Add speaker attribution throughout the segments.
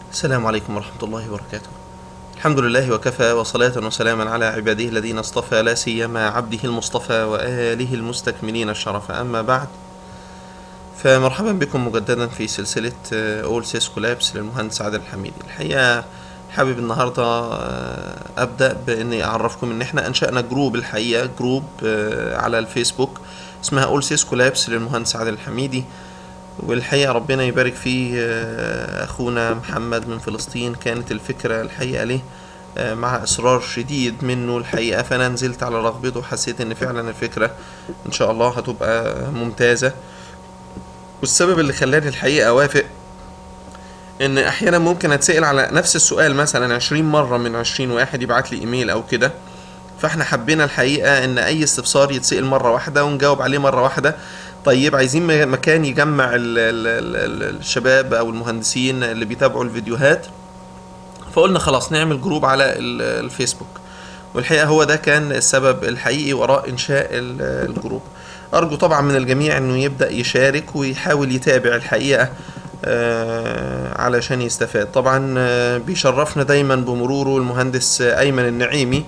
Speaker 1: السلام عليكم ورحمة الله وبركاته. الحمد لله وكفى وصلاة وسلاما على عباده الذين اصطفى لا سيما عبده المصطفى وآله المستكملين الشرف أما بعد فمرحبا بكم مجددا في سلسلة أول سيسكو لابس للمهندس عادل الحميدي الحقيقة حابب النهاردة آه، أبدأ بإني أعرفكم إن إحنا أنشأنا جروب الحقيقة جروب آه، على الفيسبوك اسمها أول سيسكو لابس للمهندس عادل الحميدي والحقيقة ربنا يبارك فيه آه، أخونا محمد من فلسطين كانت الفكرة الحقيقة ليه آه، مع إصرار شديد منه الحقيقة فأنا نزلت على رغبته وحسيت إن فعلا الفكرة إن شاء الله هتبقى ممتازة والسبب اللي خلاني الحقيقة أوافق إن أحيانا ممكن أتسأل على نفس السؤال مثلا عشرين مرة من عشرين واحد يبعت لي إيميل أو كده فاحنا حبينا الحقيقة ان اي استفسار يتسأل مرة واحدة ونجاوب عليه مرة واحدة طيب عايزين م- مكان يجمع ال ال ال ال الشباب او المهندسين اللي بيتابعوا الفيديوهات فقلنا خلاص نعمل جروب على ال- الفيسبوك والحقيقة هو ده كان السبب الحقيقي وراء انشاء ال- الجروب ارجو طبعا من الجميع انه يبدأ يشارك ويحاول يتابع الحقيقة آه، علشان يستفاد طبعا آه، بيشرفنا دايما بمروره المهندس آه، ايمن النعيمي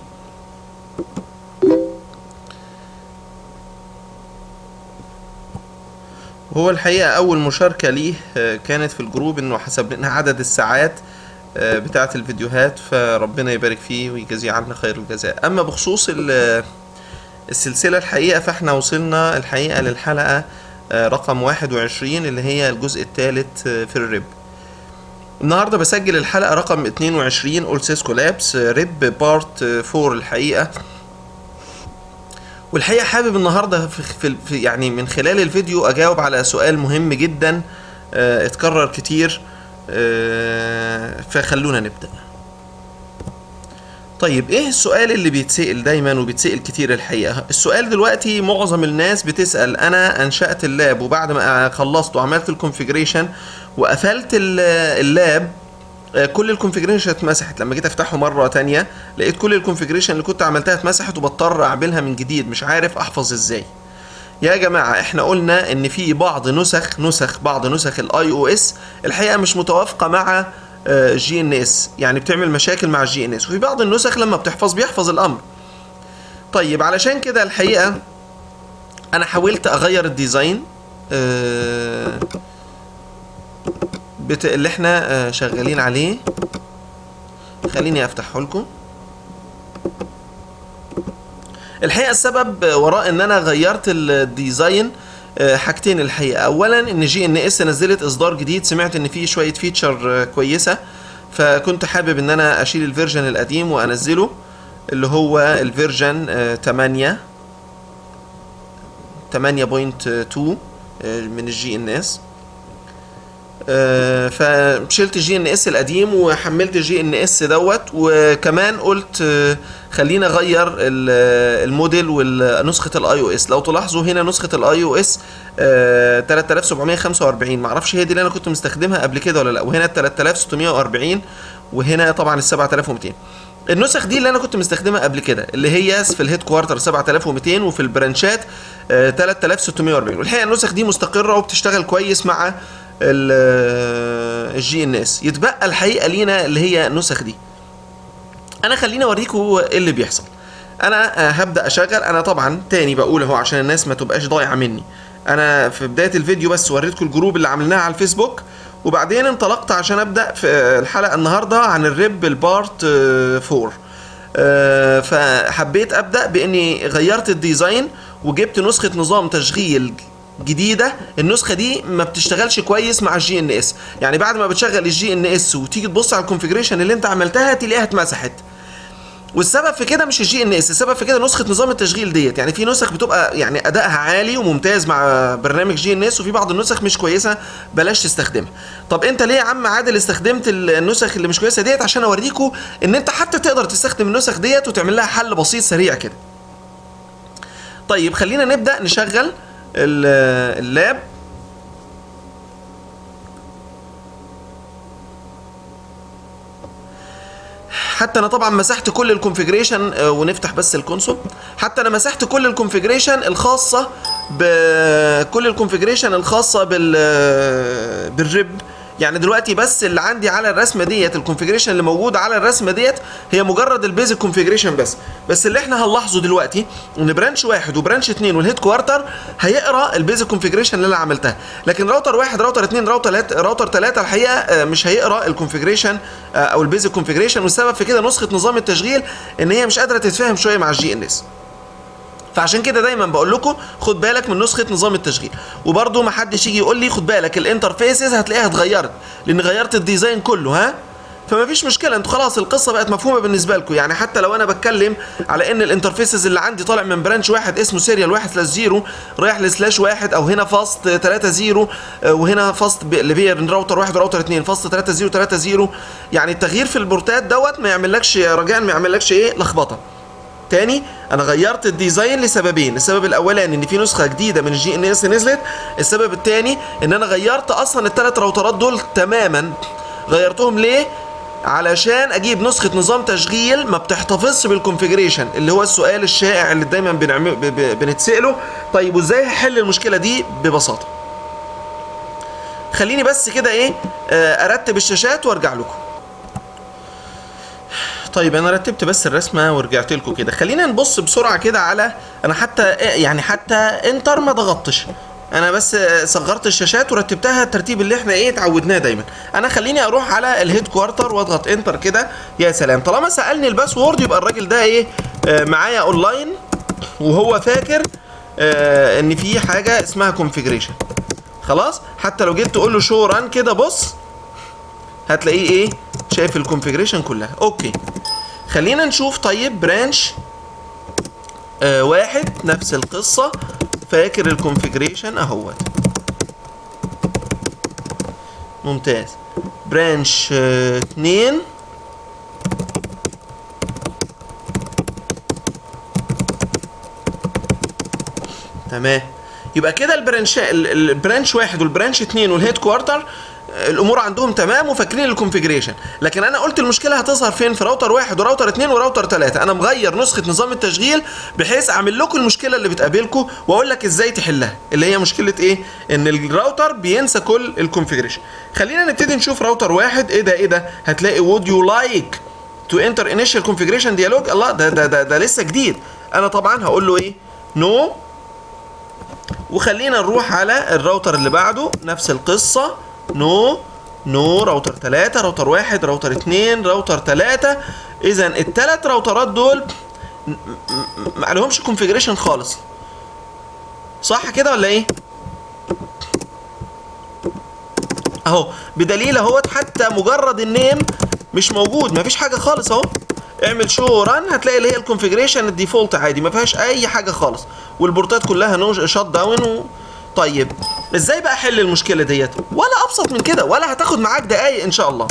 Speaker 1: هو الحقيقة أول مشاركة ليه آه، كانت في الجروب إنه حسب لنا عدد الساعات آه، بتاعة الفيديوهات فربنا يبارك فيه ويجازيه عنا خير الجزاء أما بخصوص ال- السلسلة الحقيقة فإحنا وصلنا الحقيقة للحلقة آه، رقم 21 اللي هي الجزء الثالث في الرب النهارده بسجل الحلقة رقم 22 أول سيسكو لابس ريب بارت 4 الحقيقة والحقيقه حابب النهارده في, في, في يعني من خلال الفيديو اجاوب على سؤال مهم جدا آه، اتكرر كتير آه، فخلونا نبدا طيب ايه السؤال اللي بيتسأل دايما وبيتسأل كتير الحقيقة السؤال دلوقتي معظم الناس بتسأل انا انشأت اللاب وبعد ما خلصت وعملت الكونفيجريشن وقفلت ال- اللاب آه، كل الكونفيجريشن اتمسحت لما جيت افتحه مره تانية لقيت كل الكونفيجريشن اللي كنت عملتها اتمسحت وبضطر اعملها من جديد مش عارف احفظ ازاي يا جماعه احنا قلنا ان في بعض نسخ نسخ بعض نسخ الاي او اس الحقيقه مش متوافقه مع جي ان اس يعني بتعمل مشاكل مع الجي ان اس وفي بعض النسخ لما بتحفظ بيحفظ الامر طيب علشان كده الحقيقه انا حاولت اغير الديزاين آه، بت... اللي احنا آه، شغالين عليه خليني افتحه لكم الحقيقه السبب وراء ان انا غيرت الديزاين آه، حاجتين الحقيقه اولا ان جي ان اس نزلت اصدار جديد سمعت ان فيه شويه فيتشر آه، كويسه فكنت حابب ان انا اشيل الفيرجن القديم وانزله اللي هو الفيرجن آه، 8 8.2 آه، من الجي ان اس آه، فشلت الجي ان اس القديم وحملت الجي ان اس دوت وكمان قلت آه، خلينا اغير ال- آه، الموديل ونسخه الاي او اس لو تلاحظوا هنا نسخه الاي او اس 3745 معرفش هي دي اللي انا كنت مستخدمها قبل كده ولا لا وهنا 3640 وهنا طبعا ال 7200 النسخ دي اللي انا كنت مستخدمها قبل كده اللي هي في الهيد كوارتر 7200 وفي البرانشات آه، 3640 والحقيقه النسخ دي مستقره وبتشتغل كويس مع الجي ان اس يتبقى الحقيقه لينا اللي هي النسخ دي انا خليني اوريكم ايه اللي بيحصل انا آه، هبدا اشغل انا طبعا تاني بقول اهو عشان الناس ما تبقاش ضايعه مني انا في بدايه الفيديو بس وريتكم الجروب اللي عملناها على الفيسبوك وبعدين انطلقت عشان ابدا في آه، الحلقه النهارده عن الريب البارت 4 آه، فحبيت ابدا باني غيرت الديزاين وجبت نسخه نظام تشغيل جديده النسخه دي ما بتشتغلش كويس مع الجي ان اس يعني بعد ما بتشغل الجي ان اس وتيجي تبص على الكونفيجريشن اللي انت عملتها تلاقيها اتمسحت والسبب في كده مش الجي ان اس السبب في كده نسخه نظام التشغيل ديت يعني في نسخ بتبقى يعني ادائها عالي وممتاز مع برنامج جي ان اس وفي بعض النسخ مش كويسه بلاش تستخدمها طب انت ليه يا عم عادل استخدمت النسخ اللي مش كويسه ديت عشان اوريكم ان انت حتى تقدر تستخدم النسخ ديت وتعمل لها حل بسيط سريع كده طيب خلينا نبدا نشغل ال- اللاب حتى انا طبعا مسحت كل الكونفيجريشن ونفتح بس الكونسول حتى انا مسحت كل الكونفيجريشن الخاصه بكل الكونفيجريشن الخاصه بال بالريب يعني دلوقتي بس اللي عندي على الرسمه ديت الكونفيجريشن اللي موجود على الرسمه ديت هي مجرد البيزك كونفيجريشن بس بس اللي احنا هنلاحظه دلوقتي ان برانش واحد وبرانش اتنين والهيد كوارتر هيقرا البيزك كونفيجريشن اللي انا عملتها لكن راوتر واحد راوتر اتنين راوتر راوتر تلاته الحقيقه آه، مش هيقرا الكونفيجريشن آه، او البيزك كونفيجريشن والسبب في كده نسخه نظام التشغيل ان هي مش قادره تتفاهم شويه مع الجي ان اس فعشان كده دايما بقول لكم خد بالك من نسخه نظام التشغيل وبرده ما حدش يجي يقول لي خد بالك الانترفيسز هتلاقيها اتغيرت لان غيرت الديزاين كله ها فما فيش مشكله انتوا خلاص القصه بقت مفهومه بالنسبه لكم يعني حتى لو انا بتكلم على ان الانترفيسز اللي عندي طالع من برانش واحد اسمه سيريال واحد سلاش زيرو رايح لسلاش واحد او هنا فاست 3 زيرو آه، وهنا فاست ب- اللي هي راوتر واحد وراوتر اتنين فاست 3 زيرو 3 زيرو يعني التغيير في البورتات دوت ما يعملكش رجاء ما يعملكش ايه لخبطه تاني انا غيرت الديزاين لسببين السبب الاولاني ان في نسخه جديده من الجي ان اس نزلت السبب الثاني ان انا غيرت اصلا الثلاث راوترات دول تماما غيرتهم ليه علشان اجيب نسخه نظام تشغيل ما بتحتفظش بالكونفيجريشن اللي هو السؤال الشائع اللي دايما بنعمل ب- ب- بنتساله طيب وازاي هحل المشكله دي ببساطه خليني بس كده ايه آه، ارتب الشاشات وارجع لكم طيب انا رتبت بس الرسمه ورجعت لكم كده خلينا نبص بسرعه كده على انا حتى يعني حتى انتر ما ضغطتش انا بس صغرت الشاشات ورتبتها الترتيب اللي احنا ايه اتعودناه دايما انا خليني اروح على الهيد كوارتر واضغط انتر كده يا سلام طالما سالني الباسورد يبقى الراجل ده ايه آه معايا اونلاين وهو فاكر آه ان في حاجه اسمها كونفيجريشن خلاص حتى لو جيت تقول له شو ران كده بص هتلاقيه ايه شايف الكونفيجريشن كلها اوكي خلينا نشوف طيب برانش آه واحد نفس القصة فاكر الكونفيجريشن اهوت ممتاز برانش آه اتنين تمام يبقى كده البرانش ال- البرانش واحد والبرانش اتنين والهيد كوارتر آه، الامور عندهم تمام وفاكرين الكونفيجريشن لكن انا قلت المشكله هتظهر فين في راوتر واحد وراوتر اتنين وراوتر تلاته انا مغير نسخه نظام التشغيل بحيث اعمل لكم المشكله اللي بتقابلكم واقول لك ازاي تحلها اللي هي مشكله ايه ان الراوتر بينسى كل الكونفيجريشن خلينا نبتدي نشوف راوتر واحد ايه ده ايه ده هتلاقي would you like to enter initial configuration dialog الله ده ده ده, ده لسه جديد انا طبعا هقول له ايه نو no وخلينا نروح على الراوتر اللي بعده نفس القصة نو نو راوتر 3 راوتر 1 راوتر 2 راوتر 3 اذا الثلاث راوترات دول م- م- ما عليهمش كونفيجريشن خالص صح كده ولا ايه اهو بدليل اهوت حتى مجرد النيم مش موجود مفيش حاجه خالص اهو اعمل شو ران هتلاقي اللي هي الكونفيجريشن الديفولت عادي ما فيهاش اي حاجه خالص والبورتات كلها نو شات داون و... طيب ازاي بقى احل المشكله ديت ولا ابسط من كده ولا هتاخد معاك دقايق ان شاء الله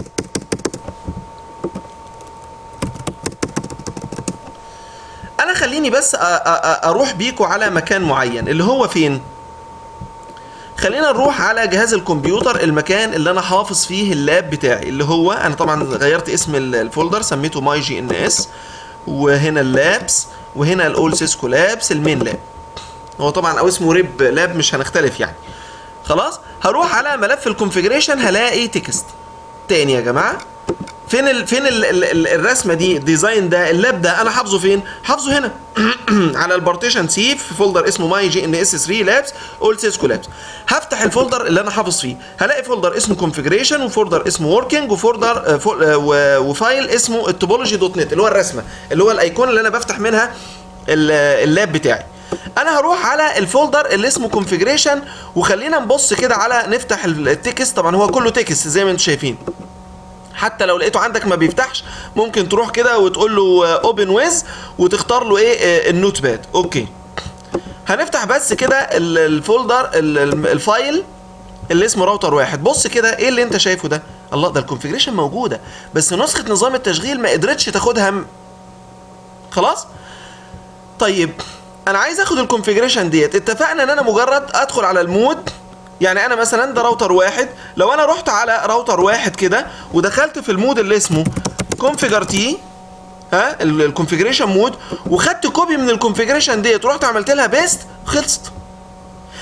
Speaker 1: انا خليني بس أ- أ- أ- اروح بيكو على مكان معين اللي هو فين خلينا نروح على جهاز الكمبيوتر المكان اللي انا حافظ فيه اللاب بتاعي اللي هو انا طبعا غيرت اسم ال- الفولدر سميته ماي جي ان اس وهنا اللابس وهنا الاول سيسكو لابس المين لاب هو طبعا او اسمه ريب لاب مش هنختلف يعني خلاص هروح على ملف الكونفيجريشن هلاقي تكست تاني يا جماعه فين ال فين ال ال ال الرسمه دي الديزاين ده اللاب ده انا حافظه فين حافظه هنا على البارتيشن سي في فولدر اسمه ماي جي ان اس 3 لابس اول سيسكو لابس هفتح الفولدر اللي انا حافظ فيه هلاقي فولدر اسمه كونفيجريشن وفولدر اسمه وركينج وفولدر آه، فول- آه، و- وفايل اسمه التوبولوجي دوت نت اللي هو الرسمه اللي هو الايقونه اللي انا بفتح منها ال- اللاب بتاعي انا هروح على الفولدر اللي اسمه كونفيجريشن وخلينا نبص كده على نفتح ال- التكست طبعا هو كله تكست زي ما انتم شايفين حتى لو لقيته عندك ما بيفتحش ممكن تروح كده وتقول له اوبن ويز وتختار له ايه آه، النوت باد اوكي هنفتح بس كده ال- الفولدر ال- ال- الفايل اللي اسمه راوتر واحد بص كده ايه اللي انت شايفه ده الله ده الكونفيجريشن موجوده بس نسخه نظام التشغيل ما قدرتش تاخدها م- خلاص طيب انا عايز اخد الكونفيجريشن ديت اتفقنا ان انا مجرد ادخل على المود يعني انا مثلا ده راوتر واحد لو انا رحت على راوتر واحد كده ودخلت في المود اللي اسمه كونفيجر تي ها الكونفيجريشن مود وخدت كوبي من الكونفيجريشن ديت ورحت عملت لها بيست خلصت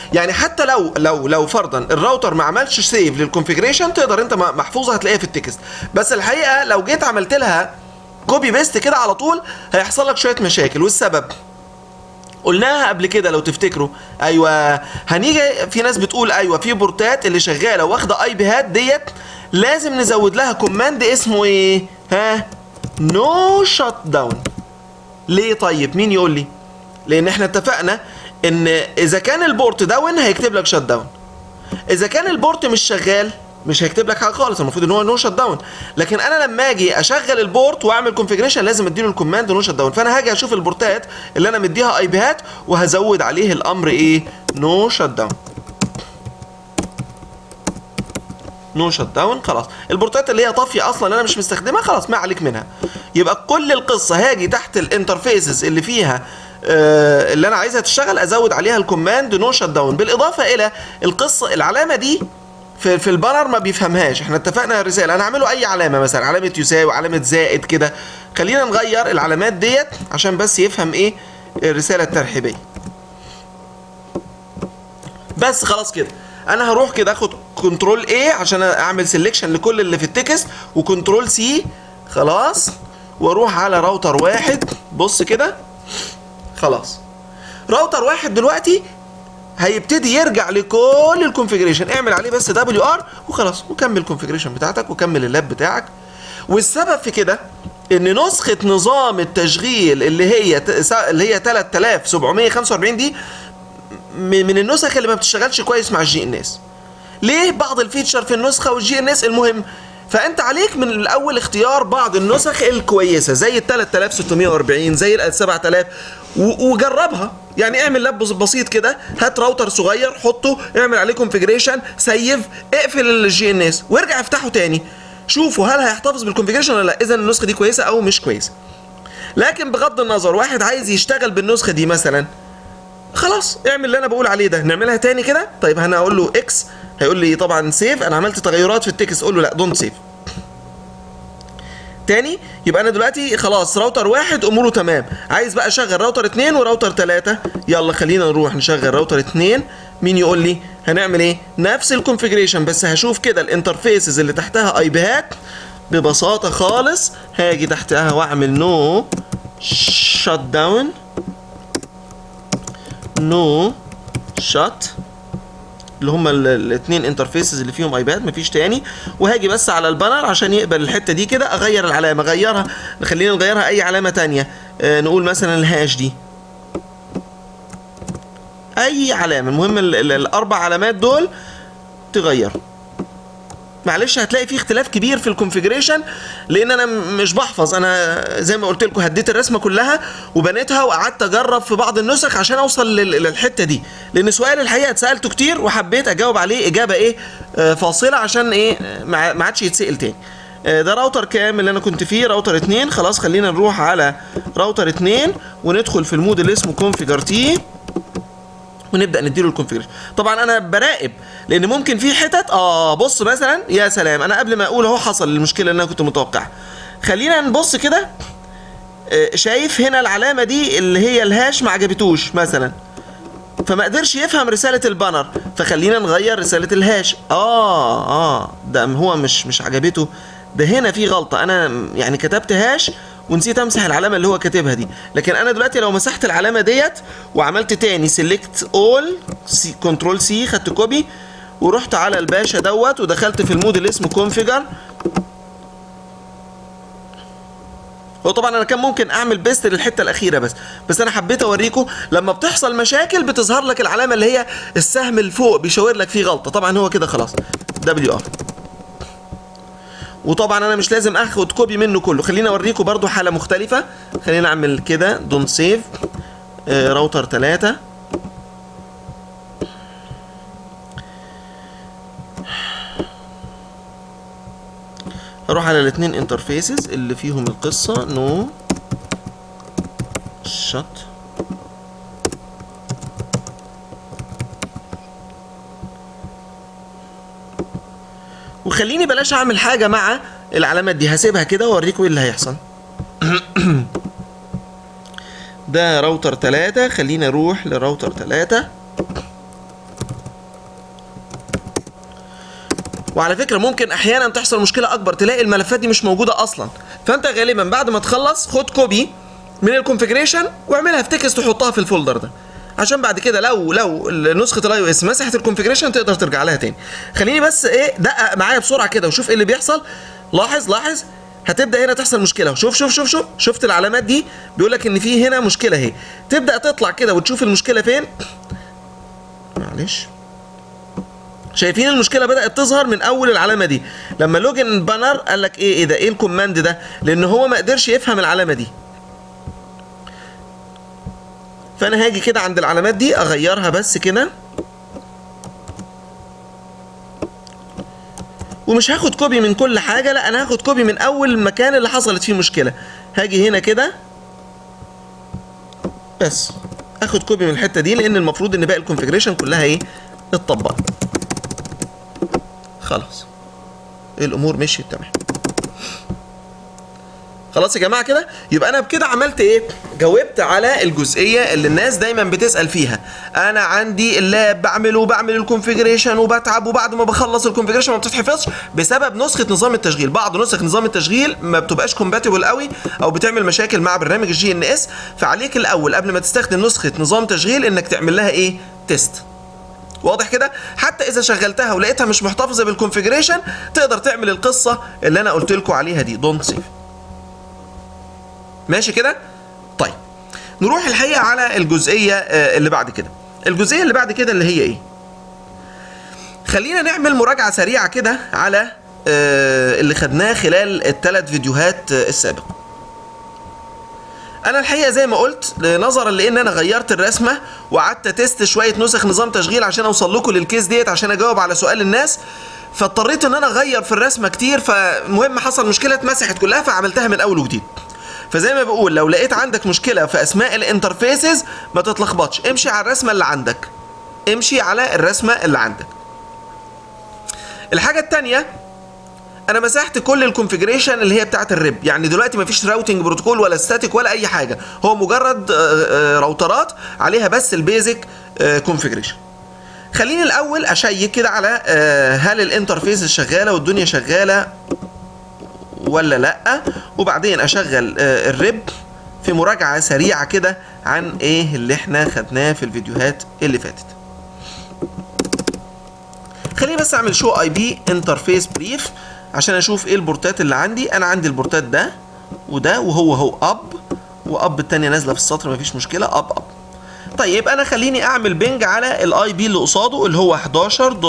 Speaker 1: يعني حتى لو لو لو فرضا الراوتر ما عملش سيف للكونفيجريشن تقدر انت م- محفوظه هتلاقيها في التكست بس الحقيقه لو جيت عملت لها كوبي بيست كده على طول هيحصل لك شويه مشاكل والسبب قلناها قبل كده لو تفتكروا ايوه هنيجي في ناس بتقول ايوه في بورتات اللي شغاله واخده اي بيهات ديت لازم نزود لها كوماند اسمه ايه ها نو شات داون ليه طيب مين يقول لي لان احنا اتفقنا ان اذا كان البورت داون هيكتب لك شات داون اذا كان البورت مش شغال مش هيكتب لك حاجه خالص المفروض ان هو نو شات داون لكن انا لما اجي اشغل البورت واعمل كونفيجريشن لازم اديله الكوماند نو شات داون فانا هاجي اشوف البورتات اللي انا مديها اي بيهات وهزود عليه الامر ايه نو شات داون نو شت داون خلاص البورتات اللي هي طافيه اصلا انا مش مستخدمها خلاص ما عليك منها يبقى كل القصه هاجي تحت الانترفيسز اللي فيها آه اللي انا عايزها تشتغل ازود عليها الكوماند نو شت داون بالاضافه الى القصه العلامه دي في في البانر ما بيفهمهاش احنا اتفقنا الرساله انا هعمله اي علامه مثلا علامه يساوي علامه زائد كده خلينا نغير العلامات ديت عشان بس يفهم ايه الرساله الترحيبيه بس خلاص كده انا هروح كده اخد كنترول A عشان اعمل سيلكشن لكل اللي في التكست وكنترول سي خلاص واروح على راوتر واحد بص كده خلاص راوتر واحد دلوقتي هيبتدي يرجع لكل الكونفيجريشن اعمل عليه بس دبليو ار وخلاص وكمل الكونفيجريشن بتاعتك وكمل اللاب بتاعك والسبب في كده ان نسخه نظام التشغيل اللي هي اللي هي 3745 دي من النسخ اللي ما بتشتغلش كويس مع الجي ان اس ليه بعض الفيتشر في النسخه والجي ان اس المهم فانت عليك من الاول اختيار بعض النسخ الكويسه زي ال 3640 زي ال 7000 وجربها يعني اعمل لاب بسيط كده هات راوتر صغير حطه اعمل عليه كونفيجريشن سيف اقفل الجي ان اس وارجع افتحه تاني شوفوا هل هيحتفظ بالكونفيجريشن ولا لا اذا النسخه دي كويسه او مش كويسه لكن بغض النظر واحد عايز يشتغل بالنسخه دي مثلا خلاص اعمل اللي انا بقول عليه ده نعملها تاني كده طيب انا هقول له اكس هيقول لي طبعا سيف انا عملت تغيرات في التكست اقول له لا دونت سيف تاني يبقى انا دلوقتي خلاص راوتر واحد اموره تمام عايز بقى اشغل راوتر اتنين وراوتر تلاتة يلا خلينا نروح نشغل راوتر اتنين مين يقول لي هنعمل ايه نفس الكونفيجريشن بس هشوف كده الانترفيسز اللي تحتها اي بيهات ببساطة خالص هاجي تحتها واعمل نو شت داون نو شات اللي هما الاثنين انترفيسز اللي فيهم ايباد مفيش تاني وهاجي بس على البانر عشان يقبل الحته دي كده اغير العلامه اغيرها خلينا نغيرها اي علامه تانية آه نقول مثلا الهاش دي اي علامه المهم ال ال الاربع علامات دول تغير معلش هتلاقي في اختلاف كبير في الكونفيجريشن لان انا مش بحفظ انا زي ما قلت لكم هديت الرسمه كلها وبنيتها وقعدت اجرب في بعض النسخ عشان اوصل للحته دي لان سؤال الحقيقه اتسالته كتير وحبيت اجاوب عليه اجابه ايه آه فاصله عشان ايه ما عادش يتسال تاني آه ده راوتر كام اللي انا كنت فيه راوتر اتنين خلاص خلينا نروح على راوتر اتنين وندخل في المود اللي اسمه كونفيجر تي ونبدا نديله الكونفيجريشن طبعا انا براقب لان ممكن في حتت اه بص مثلا يا سلام انا قبل ما اقول اهو حصل المشكله اللي انا كنت متوقعها خلينا نبص كده آه شايف هنا العلامه دي اللي هي الهاش ما عجبتوش مثلا فما قدرش يفهم رساله البانر فخلينا نغير رساله الهاش اه اه ده هو مش مش عجبته ده هنا في غلطه انا يعني كتبت هاش ونسيت امسح العلامه اللي هو كاتبها دي لكن انا دلوقتي لو مسحت العلامه ديت وعملت تاني سيلكت اول كنترول سي خدت كوبي ورحت على الباشا دوت ودخلت في المود اللي اسمه كونفيجر هو طبعا انا كان ممكن اعمل بيست للحته الاخيره بس بس انا حبيت اوريكم لما بتحصل مشاكل بتظهر لك العلامه اللي هي السهم اللي فوق بيشاور لك فيه غلطه طبعا هو كده خلاص دبليو ار وطبعا انا مش لازم اخد كوبي منه كله خليني اوريكم برضو حاله مختلفه خلينا اعمل كده دونت سيف آه راوتر 3 اروح على الاثنين انترفيسز اللي فيهم القصه نو شت وخليني بلاش اعمل حاجه مع العلامات دي هسيبها كده واوريكم ايه اللي هيحصل ده راوتر 3 خلينا نروح لراوتر 3 وعلى فكره ممكن احيانا تحصل مشكله اكبر تلاقي الملفات دي مش موجوده اصلا فانت غالبا بعد ما تخلص خد كوبي من الكونفيجريشن واعملها في تكست وحطها في الفولدر ده عشان بعد كده لو لو نسخه الاي او اس مسحت الكونفيجريشن تقدر ترجع لها تاني خليني بس ايه دقق معايا بسرعه كده وشوف ايه اللي بيحصل لاحظ لاحظ هتبدا هنا تحصل مشكله شوف شوف شوف شوف شفت العلامات دي بيقول لك ان في هنا مشكله اهي تبدا تطلع كده وتشوف المشكله فين معلش شايفين المشكله بدات تظهر من اول العلامه دي لما لوجن بانر قال لك ايه ايه ده ايه الكوماند ده لان هو ما قدرش يفهم العلامه دي فانا هاجي كده عند العلامات دي اغيرها بس كده ومش هاخد كوبي من كل حاجه لا انا هاخد كوبي من اول المكان اللي حصلت فيه مشكله هاجي هنا كده بس اخد كوبي من الحته دي لان المفروض ان باقي الكونفيجريشن كلها ايه اتطبقت خلاص الامور مشيت تمام خلاص يا جماعه كده يبقى انا بكده عملت ايه جاوبت على الجزئيه اللي الناس دايما بتسال فيها انا عندي اللاب بعمله وبعمل الكونفيجريشن وبتعب وبعد ما بخلص الكونفيجريشن ما بتتحفظش بسبب نسخه نظام التشغيل بعض نسخ نظام التشغيل ما بتبقاش كومباتبل قوي او بتعمل مشاكل مع برنامج الجي ان اس فعليك الاول قبل ما تستخدم نسخه نظام تشغيل انك تعمل لها ايه تيست واضح كده حتى اذا شغلتها ولقيتها مش محتفظه بالكونفيجريشن تقدر تعمل القصه اللي انا قلت لكم عليها دي دونت سيف ماشي كده طيب نروح الحقيقه على الجزئيه اللي بعد كده الجزئيه اللي بعد كده اللي هي ايه خلينا نعمل مراجعه سريعه كده على اللي خدناه خلال الثلاث فيديوهات السابقه انا الحقيقه زي ما قلت نظرا لان انا غيرت الرسمه وقعدت تيست شويه نسخ نظام تشغيل عشان اوصل لكم للكيس ديت عشان اجاوب على سؤال الناس فاضطريت ان انا اغير في الرسمه كتير فمهم حصل مشكله اتمسحت كلها فعملتها من اول وجديد فزي ما بقول لو لقيت عندك مشكله في اسماء الانترفيسز ما تتلخبطش امشي على الرسمه اللي عندك امشي على الرسمه اللي عندك الحاجه الثانيه انا مسحت كل الكونفيجريشن اللي هي بتاعه الريب يعني دلوقتي مفيش راوتنج بروتوكول ولا ستاتيك ولا اي حاجه هو مجرد راوترات عليها بس البيزك كونفيجريشن خليني الاول اشيك كده على هل الانترفيس شغاله والدنيا شغاله ولا لا وبعدين اشغل الريب في مراجعه سريعه كده عن ايه اللي احنا خدناه في الفيديوهات اللي فاتت خليني بس اعمل شو اي بي انترفيس بريف عشان اشوف ايه البورتات اللي عندي انا عندي البورتات ده وده وهو هو اب واب التانية نازله في السطر مفيش مشكله اب اب طيب انا خليني اعمل بنج على الاي بي اللي قصاده اللي هو 11.0.0.1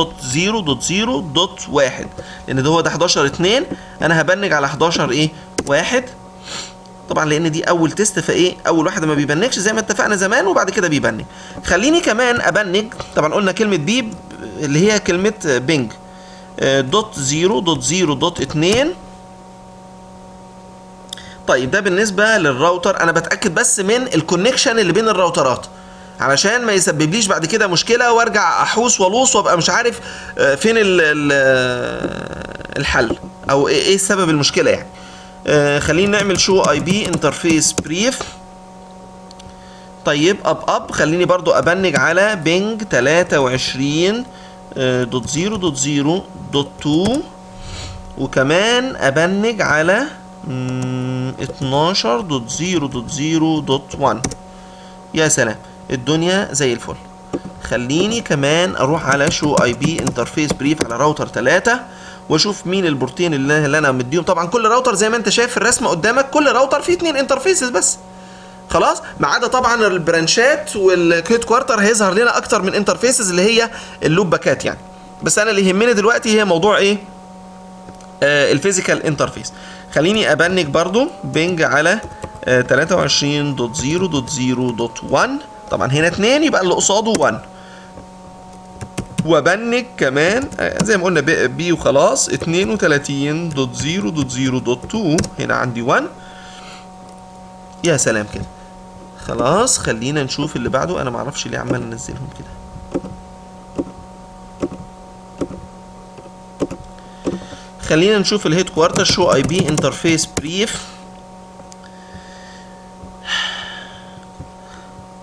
Speaker 1: لان ده هو ده 11 2 انا هبنج على 11 ايه 1 طبعا لان دي اول تيست فايه اول واحده ما بيبنجش زي ما اتفقنا زمان وبعد كده بيبنج خليني كمان ابنج طبعا قلنا كلمه بي اللي هي كلمه بنج دوت زيرو دوت زيرو دوت اتنين طيب ده بالنسبه للراوتر انا بتاكد بس من الكونكشن اللي بين الراوترات علشان ما يسببليش بعد كده مشكله وارجع احوس والوص وابقى مش عارف فين ال ال الحل او ايه سبب المشكله يعني خلينا نعمل شو اي بي انترفيس بريف طيب اب اب خليني برضو ابنج على بينج 23 دوت زيرو دوت زيرو دوت تو وكمان ابنج على اتناشر دوت زيرو دوت زيرو دوت وان يا سلام الدنيا زي الفل خليني كمان اروح على شو اي بي انترفيس بريف على راوتر 3 واشوف مين البورتين اللي, اللي انا مديهم طبعا كل راوتر زي ما انت شايف في الرسمه قدامك كل راوتر فيه اتنين انترفيسز بس خلاص ما عدا طبعا البرانشات والكريت كوارتر هيظهر لنا اكتر من انترفيسز اللي هي اللوب باكات يعني بس انا اللي يهمني دلوقتي هي موضوع ايه آه الفيزيكال انترفيس خليني ابنج برضو بنج على آه 23.0.0.1 طبعا هنا 2 يبقى اللي قصاده 1 وبنج كمان آه زي ما قلنا بي وخلاص 32.0.0.2 هنا عندي 1 يا سلام كده خلاص خلينا نشوف اللي بعده انا معرفش ليه عمال انزلهم كده خلينا نشوف الهيد كوارتر شو اي بي انترفيس بريف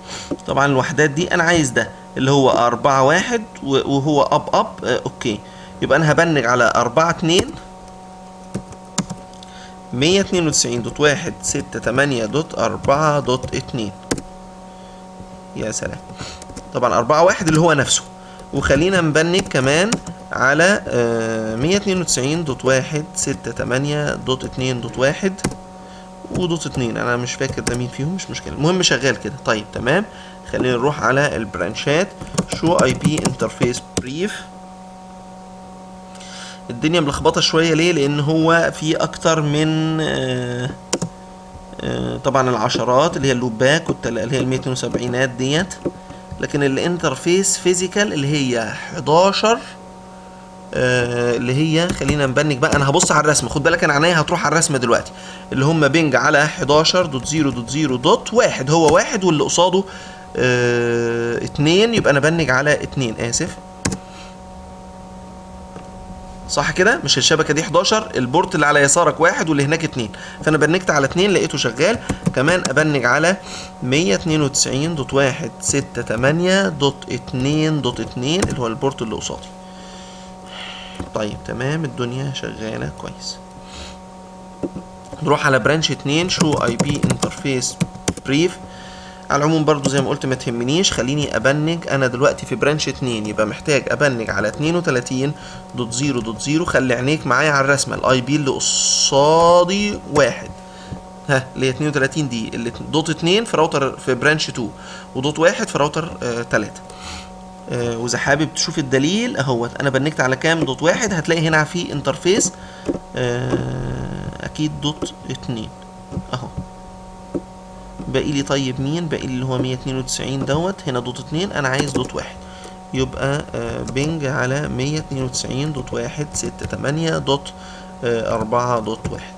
Speaker 1: طبعا الوحدات دي انا عايز ده اللي هو أربعة واحد وهو اب اب آه اوكي يبقى انا هبنج على 4 2 192 دوت واحد ستة تمانية دوت أربعة دوت اتنين يا سلام طبعا أربعة واحد اللي هو نفسه وخلينا نبنج كمان على مية اتنين وتسعين دوت واحد ستة تمانية دوت اتنين دوت واحد ودوت اتنين انا مش فاكر ده مين فيهم مش مشكلة المهم شغال كده طيب تمام خلينا نروح على البرانشات شو اي بي انترفيس بريف الدنيا ملخبطه شويه ليه لان هو في اكتر من آه آه طبعا العشرات اللي هي اللوباك اللي هي ال 172 ديت لكن الانترفيس فيزيكال اللي هي 11 آه اللي هي خلينا نبنج بقى انا هبص على الرسمه خد بالك انا عينيا هتروح على الرسمه دلوقتي اللي هم بينج على 11.0.0.1 هو واحد واللي قصاده آه اتنين يبقى انا بنج على اتنين اسف صح كده مش الشبكه دي 11 البورت اللي على يسارك واحد واللي هناك اتنين فانا بنجت على اتنين لقيته شغال كمان ابنج على 192 دوت واحد ستة تمانية دوت اتنين دوت اتنين اللي هو البورت اللي قصادي طيب تمام الدنيا شغاله كويس نروح على برانش اتنين شو اي بي انترفيس بريف على العموم برضو زي ما قلت ما تهمنيش خليني ابنج انا دلوقتي في برانش 2 يبقى محتاج ابنج على 32 دوت زيرو دوت زيرو خلي عينيك معايا على الرسمه الاي بي اللي قصادي واحد ها اللي هي 32 دي اللي دوت 2 في راوتر في برانش 2 ودوت واحد في راوتر 3 آه واذا حابب تشوف الدليل اهوت انا بنكت على كام دوت واحد هتلاقي هنا في انترفيس آه اكيد دوت 2 اهو باقي لي طيب مين باقي لي اللي هو 192 دوت هنا دوت 2 انا عايز دوت واحد يبقى آه بينج على 192 دوت واحد ستة تمانية دوت آه أربعة دوت واحد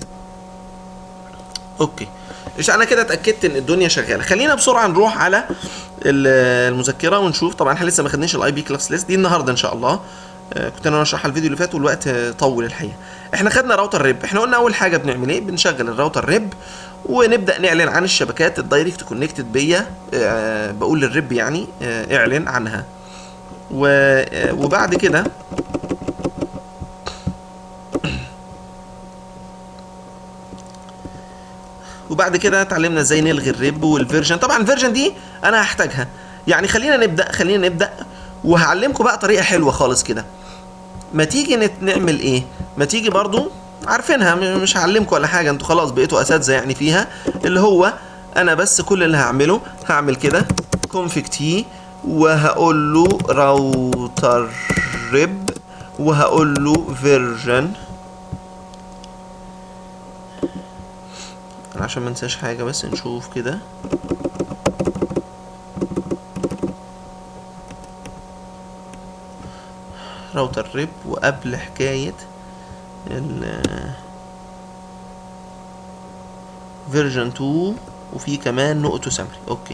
Speaker 1: اوكي مش انا كده اتاكدت ان الدنيا شغاله خلينا بسرعه نروح على المذكره ونشوف طبعا احنا لسه ما خدناش الاي بي كلاس ليست دي النهارده ان شاء الله آه كنت انا اشرحها الفيديو اللي فات والوقت طول الحقيقه احنا خدنا راوتر ريب احنا قلنا اول حاجه بنعمل ايه بنشغل الراوتر ريب ونبدا نعلن عن الشبكات الدايركت كونكتد بيا آه بقول للرب يعني آه اعلن عنها آه وبعد كده وبعد كده اتعلمنا ازاي نلغي الريب والفيرجن طبعا الفيرجن دي انا هحتاجها يعني خلينا نبدا خلينا نبدا وهعلمكم بقى طريقه حلوه خالص كده ما تيجي نعمل ايه ما تيجي برضو عارفينها مش هعلمكم ولا حاجه انتوا خلاص بقيتوا اساتذه يعني فيها اللي هو انا بس كل اللي هعمله هعمل كده config تي وهقول له راوتر ريب وهقول له فيرجن عشان ما ننساش حاجه بس نشوف كده راوتر ريب وقبل حكايه ال فيرجن 2 وفي كمان نقطة سمري اوكي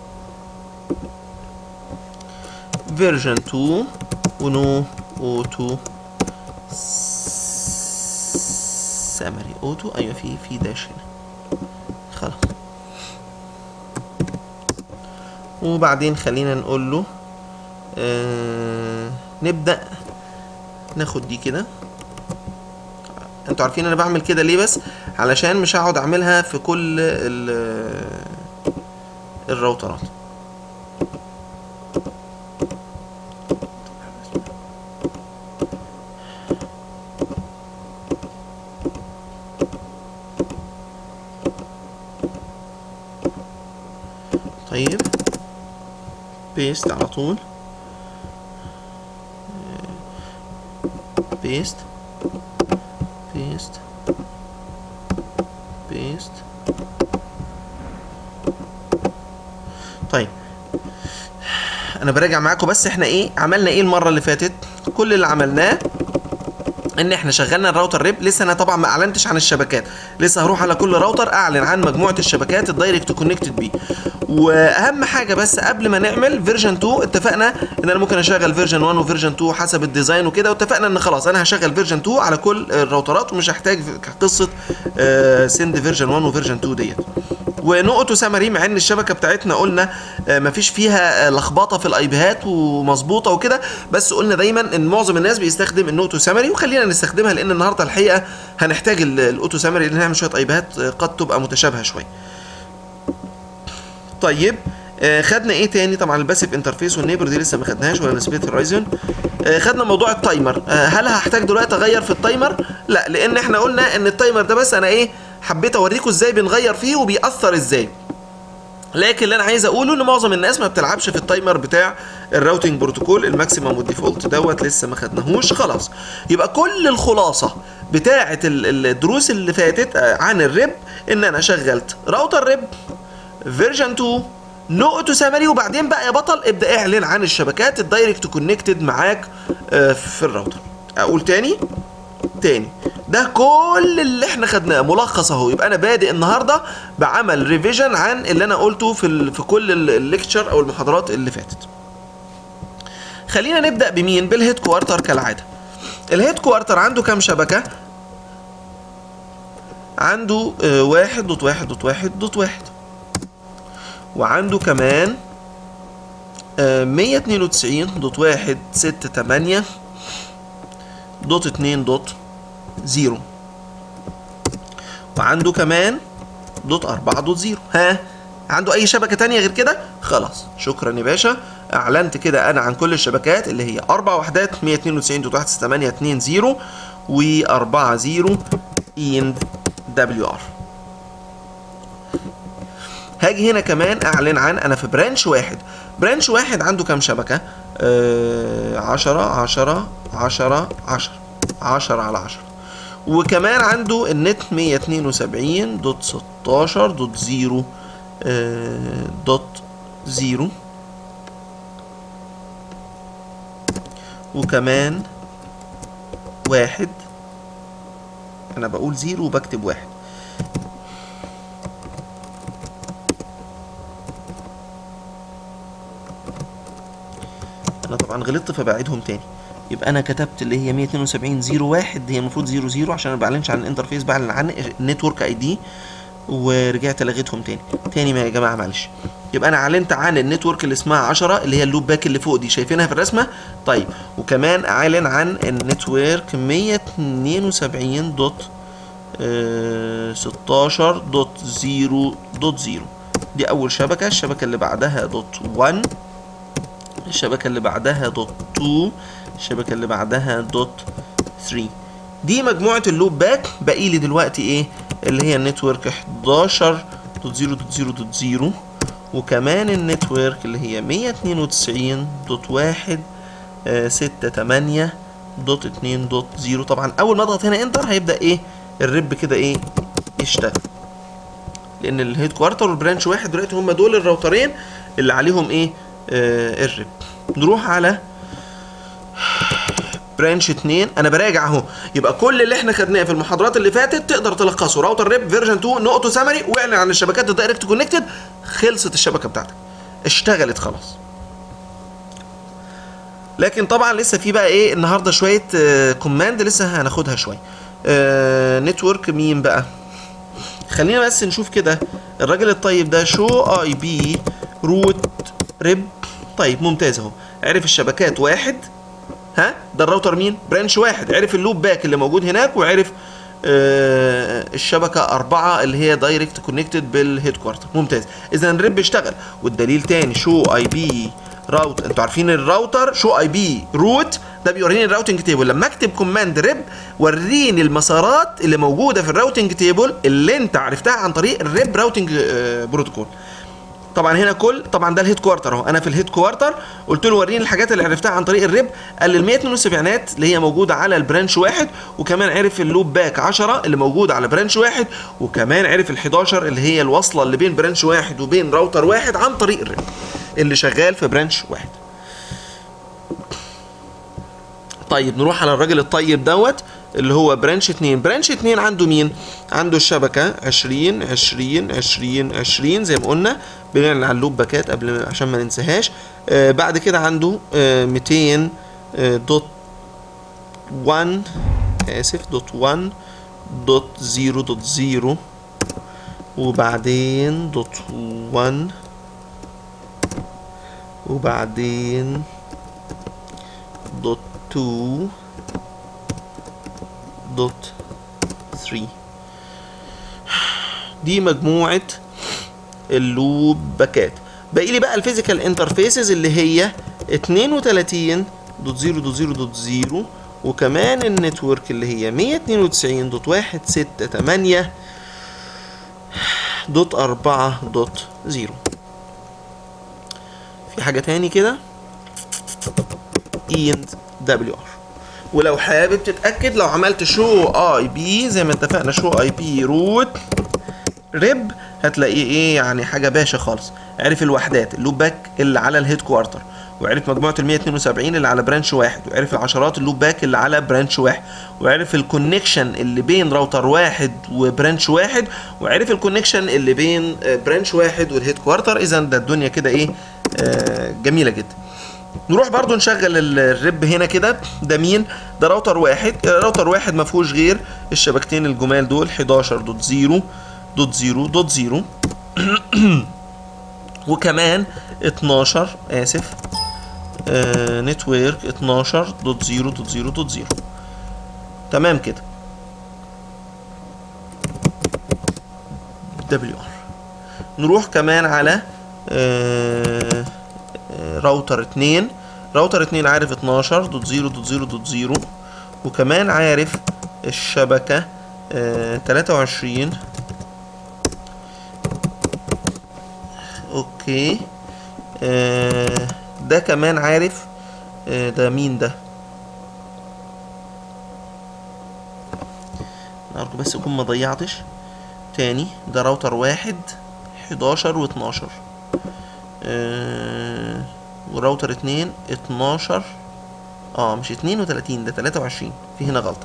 Speaker 1: فيرجن 2 ونو اوتو سمري اوتو ايوه في في داش هنا خلاص وبعدين خلينا نقول له آه نبدأ ناخد دي كده انتوا عارفين انا بعمل كده ليه بس علشان مش هقعد اعملها في كل الراوترات طيب بيست على طول بيست بيست بيست طيب انا براجع معاكم بس احنا ايه عملنا ايه المره اللي فاتت كل اللي عملناه ان احنا شغلنا الراوتر ريب لسه انا طبعا ما اعلنتش عن الشبكات لسه هروح على كل راوتر اعلن عن مجموعه الشبكات الدايركت كونكتد بيه واهم حاجه بس قبل ما نعمل فيرجن 2 اتفقنا ان انا ممكن اشغل فيرجن 1 وفيرجن 2 حسب الديزاين وكده واتفقنا ان خلاص انا هشغل فيرجن 2 على كل الراوترات ومش هحتاج قصه سند فيرجن 1 وفيرجن 2 ديت ونقطه سمري مع ان الشبكه بتاعتنا قلنا آه، مفيش فيها آه، لخبطه في الايبيهات ومظبوطه وكده بس قلنا دايما ان معظم الناس بيستخدم النقطه سمري وخلينا نستخدمها لان النهارده الحقيقه هنحتاج ال- الاوتو سمري اللي نعمل شويه ايبيهات آه، قد تبقى متشابهه شويه طيب آه، خدنا ايه تاني طبعا الباسيف انترفيس والنيبر دي لسه ما خدناهاش ولا سبيت هورايزون آه، خدنا موضوع التايمر آه، هل هحتاج دلوقتي اغير في التايمر لا لان احنا قلنا ان التايمر ده بس انا ايه حبيت اوريكم ازاي بنغير فيه وبيأثر ازاي لكن اللي انا عايز اقوله ان معظم الناس ما بتلعبش في التايمر بتاع الراوتنج بروتوكول الماكسيمم والديفولت دوت لسه ما خدناهوش خلاص يبقى كل الخلاصه بتاعه ال- الدروس اللي فاتت آه، عن الريب ان انا شغلت راوتر ريب فيرجن 2 نقطه سمري وبعدين بقى يا بطل ابدا اعلن عن الشبكات الدايركت كونكتد معاك آه، في الراوتر اقول تاني تاني ده كل اللي احنا خدناه ملخص اهو يبقى انا بادئ النهارده بعمل ريفيجن عن اللي انا قلته في ال في كل ال- الليكتشر او المحاضرات اللي فاتت خلينا نبدا بمين بالهيد كوارتر كالعاده الهيد كوارتر عنده كام شبكه عنده آه، واحد دوت واحد دوت واحد دوت واحد وعنده كمان مية اتنين وتسعين دوت واحد ستة تمانية دوت اتنين دوت زيرو وعنده كمان دوت أربعة دوت زيرو ها عنده أي شبكة تانية غير كده خلاص شكرا يا باشا أعلنت كده أنا عن كل الشبكات اللي هي أربع وحدات 192 دوت واحد ستة تمانية اتنين زيرو وأربعة زيرو إن دبليو آر هاجي هنا كمان اعلن عن انا في برانش واحد برانش واحد عنده كام شبكة آه عشرة عشرة عشرة عشرة عشرة على عشرة وكمان عنده النت مية اتنين وسبعين دوت ستاشر دوت زيرو آه دوت زيرو وكمان واحد انا بقول زيرو وبكتب واحد انا طبعا غلطت فبعيدهم تاني يبقى انا كتبت اللي هي 172 زيرو واحد هي المفروض زيرو زيرو عشان انا بعلنش عن الانترفيس بعلن عن النتورك اي دي ورجعت لغيتهم تاني تاني ما يا جماعه معلش يبقى انا اعلنت عن النتورك اللي اسمها 10 اللي هي اللوب باك اللي فوق دي شايفينها في الرسمه طيب وكمان اعلن عن النتورك 172 دوت آه، 16 دوت 0 دوت 0 دي اول شبكه الشبكه اللي بعدها دوت 1 الشبكة اللي بعدها دوت 2 الشبكة اللي بعدها دوت 3 دي مجموعة اللوب باك باقي لي دلوقتي ايه اللي هي النتورك 11 دوت 0 دوت 0 دوت 0 وكمان النتورك اللي هي 192 دوت 1 6 8 دوت 2 دوت 0 طبعا اول ما اضغط هنا انتر هيبدأ ايه الرب كده ايه يشتغل لان الهيد كوارتر والبرانش واحد دلوقتي هم دول الراوترين اللي عليهم ايه آه الرب نروح على برانش 2 انا براجع اهو يبقى كل اللي احنا خدناه في المحاضرات اللي فاتت تقدر تلخصه راوتر ريب فيرجن 2 نقطه سمري واعلن عن الشبكات الدايركت كونكتد خلصت الشبكه بتاعتك اشتغلت خلاص لكن طبعا لسه في بقى ايه النهارده شويه آه كوماند لسه هناخدها شويه آه نتورك مين بقى خلينا بس نشوف كده الراجل الطيب ده شو اي بي روت ريب طيب ممتاز اهو عرف الشبكات واحد ها ده الراوتر مين برانش واحد عرف اللوب باك اللي موجود هناك وعرف آه الشبكة أربعة اللي هي دايركت كونكتد بالهيد كوارتر ممتاز إذا الريب اشتغل والدليل تاني شو أي بي راوت انتوا عارفين الراوتر شو اي بي روت ده بيوريني الراوتنج تيبل لما اكتب كوماند ريب وريني المسارات اللي موجوده في الراوتنج تيبل اللي انت عرفتها عن طريق الريب راوتنج آه بروتوكول طبعا هنا كل طبعا ده الهيد كوارتر اهو انا في الهيد كوارتر قلت له وريني الحاجات اللي عرفتها عن طريق الريب قال لي ال 172 اللي هي موجوده على البرانش واحد وكمان عرف اللوب باك 10 اللي موجود على برانش واحد وكمان عرف ال 11 اللي هي الوصله اللي بين برانش واحد وبين راوتر واحد عن طريق الريب اللي شغال في برانش واحد طيب نروح على الراجل الطيب دوت اللي هو برانش 2 برانش 2 عنده مين عنده الشبكة 20 20 20 20 زي ما قلنا بنعلن على اللوب باكات قبل ما عشان ما ننساهاش آه بعد كده عنده آه 200 آه دوت 1 اسف دوت 1 دوت 0 دوت 0 وبعدين دوت 1 وبعدين دوت 2 دوت 3 دي مجموعة اللوب باكات باقي لي بقى الفيزيكال انترفيسز اللي هي 32 دوت 0 دوت 0 دوت 0 وكمان النتورك اللي هي 192 دوت 1 6 8 دوت 4 دوت 0 في حاجة تاني كده اند دبليو ار ولو حابب تتأكد لو عملت شو اي بي زي ما اتفقنا شو اي بي روت ريب هتلاقيه ايه يعني حاجه باشا خالص عرف الوحدات اللوب باك اللي على الهيد كوارتر وعرف مجموعه ال 172 اللي على برانش واحد وعرف العشرات اللوب باك اللي على برانش واحد وعرف الكونكشن اللي بين راوتر واحد وبرانش واحد وعرف الكونكشن اللي بين برانش واحد والهيد كوارتر اذا ده الدنيا كده ايه آه جميله جدا نروح برضو نشغل الرب هنا كده ده مين ده راوتر واحد راوتر واحد ما فيهوش غير الشبكتين الجمال دول 11 دوت 0 دوت 0 دوت 0 وكمان 12 اسف آه نتورك 12 دوت 0 دوت 0 دوت 0 تمام كده دبليو ار نروح كمان على آه راوتر 2 راوتر 2 عارف 12 دوت 0 دوت 0 دوت 0 وكمان عارف الشبكة آه 23 اوكي آه ده كمان عارف آه ده مين ده ارجو بس اكون ما ضيعتش تاني ده راوتر واحد 11 و 12 آه وراوتر اتنين 12 اه مش 32 ده 23 في هنا غلطة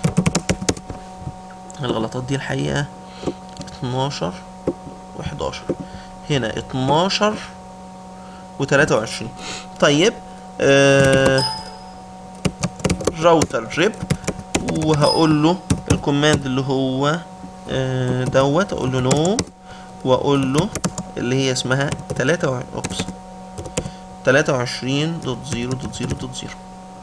Speaker 1: الغلطات دي الحقيقة 12 و11 هنا 12 و23 طيب آه راوتر ريب وهقول له الكوماند اللي هو آه دوت اقول له نو واقول له اللي هي اسمها 3 اوبس 23 دوت 0 دوت 0 دوت 0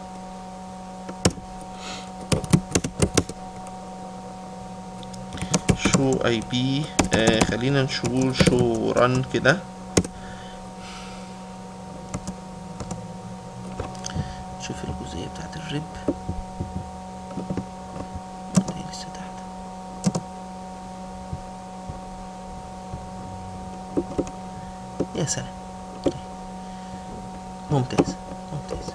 Speaker 1: شو اي بي آه خلينا نشوف شو رن كده شوف الجزئية بتاعت الريب دي لسه تحت يا سلام ممتاز ممتاز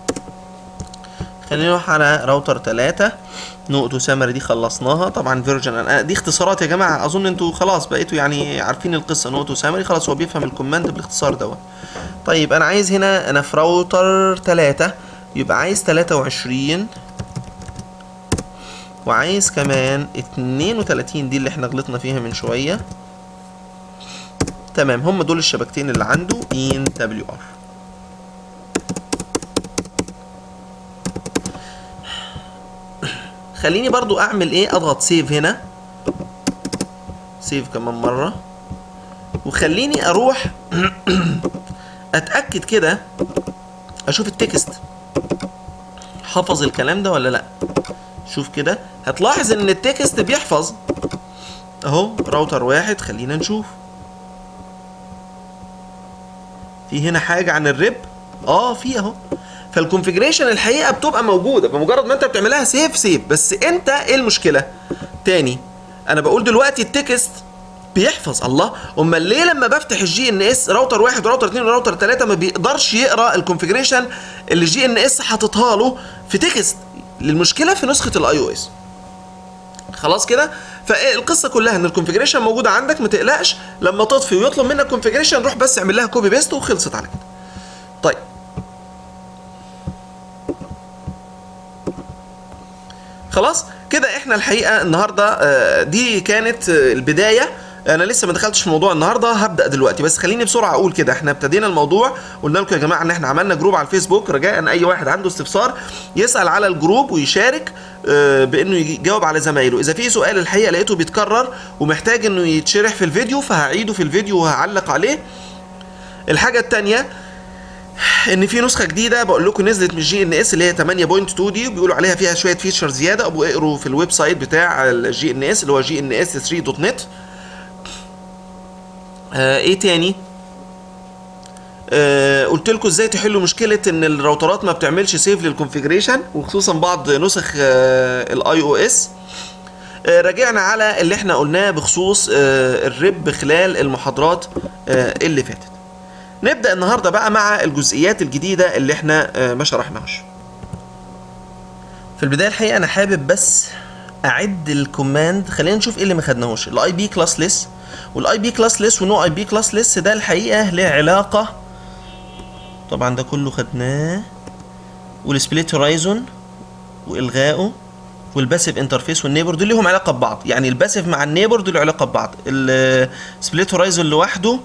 Speaker 1: خلينا نروح على راوتر 3 نقطة سامري دي خلصناها طبعا فيرجن دي اختصارات يا جماعة اظن انتوا خلاص بقيتوا يعني عارفين القصة نقطة سامري خلاص هو بيفهم الكوماند بالاختصار دوت طيب انا عايز هنا انا في راوتر 3 يبقى عايز 23 وعايز كمان 32 دي اللي احنا غلطنا فيها من شوية تمام هم دول الشبكتين اللي عنده ان دبليو ار خليني برضو اعمل ايه اضغط سيف هنا سيف كمان مرة وخليني اروح اتأكد كده اشوف التكست حفظ الكلام ده ولا لا شوف كده هتلاحظ ان التكست بيحفظ اهو راوتر واحد خلينا نشوف في هنا حاجة عن الريب اه في اهو فالكونفجريشن الحقيقه بتبقى موجوده بمجرد ما انت بتعملها سيف سيف بس انت ايه المشكله تاني انا بقول دلوقتي التكست بيحفظ الله امال ليه لما بفتح الجي ان اس راوتر واحد وراوتر اتنين وراوتر تلاته ما بيقدرش يقرا الكونفجريشن اللي الجي ان اس حاططها له في تكست المشكله في نسخه الاي او اس خلاص كده فالقصه كلها ان الكونفجريشن موجوده عندك ما تقلقش لما تطفي ويطلب منك كونفجريشن روح بس اعمل لها كوبي بيست وخلصت على كده طيب خلاص كده احنا الحقيقه النهارده دي كانت البدايه انا لسه ما دخلتش في الموضوع النهارده هبدا دلوقتي بس خليني بسرعه اقول كده احنا ابتدينا الموضوع قلنا لكم يا جماعه ان احنا عملنا جروب على الفيسبوك رجاء اي واحد عنده استفسار يسال على الجروب ويشارك آه، بانه يجاوب على زمايله اذا في سؤال الحقيقه لقيته بيتكرر ومحتاج انه يتشرح في الفيديو فهعيده في الفيديو وهعلق عليه الحاجه الثانيه ان في نسخه جديده بقول لكم نزلت من الجي ان اس اللي هي 8.2 دي وبيقولوا عليها فيها شويه فيتشر زياده ابقوا اقروا في الويب سايت بتاع الجي ان اس اللي هو جي ان اس 3 دوت نت آه ايه تاني آه قلت لكم ازاي تحلوا مشكله ان الراوترات ما بتعملش سيف للكونفيجريشن وخصوصا بعض نسخ آه الاي او اس آه راجعنا على اللي احنا قلناه بخصوص آه الرب خلال المحاضرات آه اللي فاتت نبدا النهارده بقى مع الجزئيات الجديده اللي احنا آه ما شرحناهاش في البدايه الحقيقه انا حابب بس اعد الكوماند خلينا نشوف ايه اللي ما خدناهوش الاي بي كلاس ليس والاي بي كلاس ليس ونو اي بي كلاس ليس ده الحقيقه له علاقه طبعا ده كله خدناه والسبليت هورايزون والغائه والباسيف انترفيس والنيبر دول لهم علاقه ببعض يعني الباسيف مع النيبر دول علاقه ببعض السبليت هورايزون لوحده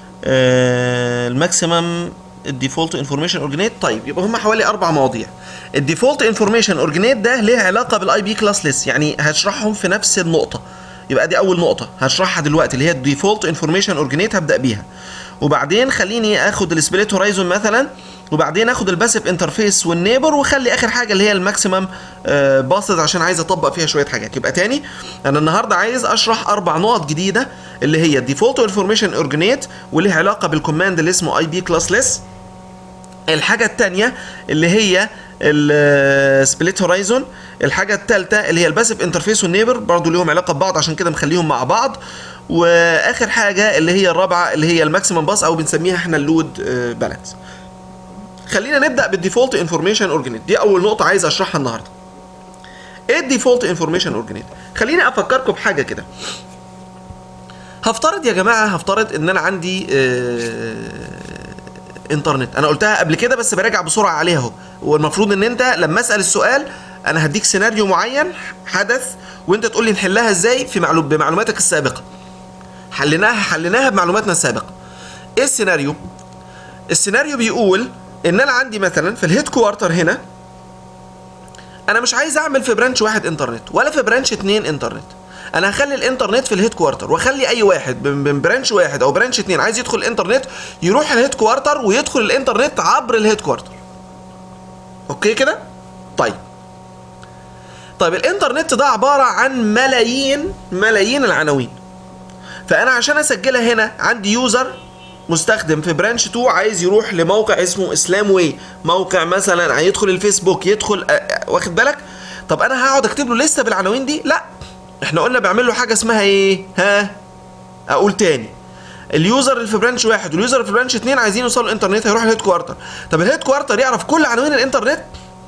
Speaker 1: آه الماكسيمم الديفولت انفورميشن اورجنيت طيب يبقى هم حوالي اربع مواضيع الديفولت انفورميشن اورجنيت ده ليه علاقه بالاي بي كلاس ليس يعني هشرحهم في نفس النقطه يبقى دي اول نقطه هشرحها دلوقتي اللي هي الديفولت انفورميشن اورجنيت هبدا بيها وبعدين خليني اخد السبليت هورايزون مثلا وبعدين اخد الباسيف انترفيس والنيبر واخلي اخر حاجه اللي هي الماكسيمم آه باصد عشان عايز اطبق فيها شويه حاجات يبقى تاني انا النهارده عايز اشرح اربع نقط جديده اللي هي الديفولت انفورميشن اورجنيت وليها علاقه بالكوماند اللي اسمه اي بي كلاس ليس الحاجه الثانيه اللي هي السبليت هورايزون الحاجه الثالثه اللي هي الباسيف انترفيس والنيبر برضو ليهم علاقه ببعض عشان كده مخليهم مع بعض واخر حاجه اللي هي الرابعه اللي هي الماكسيمم باس او بنسميها احنا اللود بالانس خلينا نبدا بالديفولت انفورميشن اورجنيت دي اول نقطه عايز اشرحها النهارده ايه الديفولت انفورميشن اورجنيت خليني افكركم بحاجه كده هفترض يا جماعه هفترض ان انا عندي آه انترنت انا قلتها قبل كده بس براجع بسرعه عليها اهو والمفروض ان انت لما اسال السؤال انا هديك سيناريو معين حدث وانت تقول لي نحلها ازاي في معلوم بمعلوماتك السابقه حليناها حليناها بمعلوماتنا السابقه ايه السيناريو السيناريو بيقول ان انا عندي مثلا في الهيد كوارتر هنا انا مش عايز اعمل في برانش واحد انترنت ولا في برانش اتنين انترنت انا هخلي الانترنت في الهيد كوارتر واخلي اي واحد من برانش واحد او برانش اتنين عايز يدخل الانترنت يروح الهيد كوارتر ويدخل الانترنت عبر الهيد كوارتر اوكي كده طيب طيب الانترنت ده عباره عن ملايين ملايين العناوين فانا عشان اسجلها هنا عندي يوزر مستخدم في برانش 2 عايز يروح لموقع اسمه اسلام واي موقع مثلا هيدخل الفيسبوك يدخل واخد بالك طب انا هقعد اكتب له لسه بالعناوين دي لا احنا قلنا بعمل له حاجه اسمها ايه ها اقول تاني اليوزر اللي في برانش واحد واليوزر اللي في برانش اتنين عايزين يوصلوا الانترنت هيروح الهيد كوارتر طب الهيد كوارتر يعرف كل عناوين الانترنت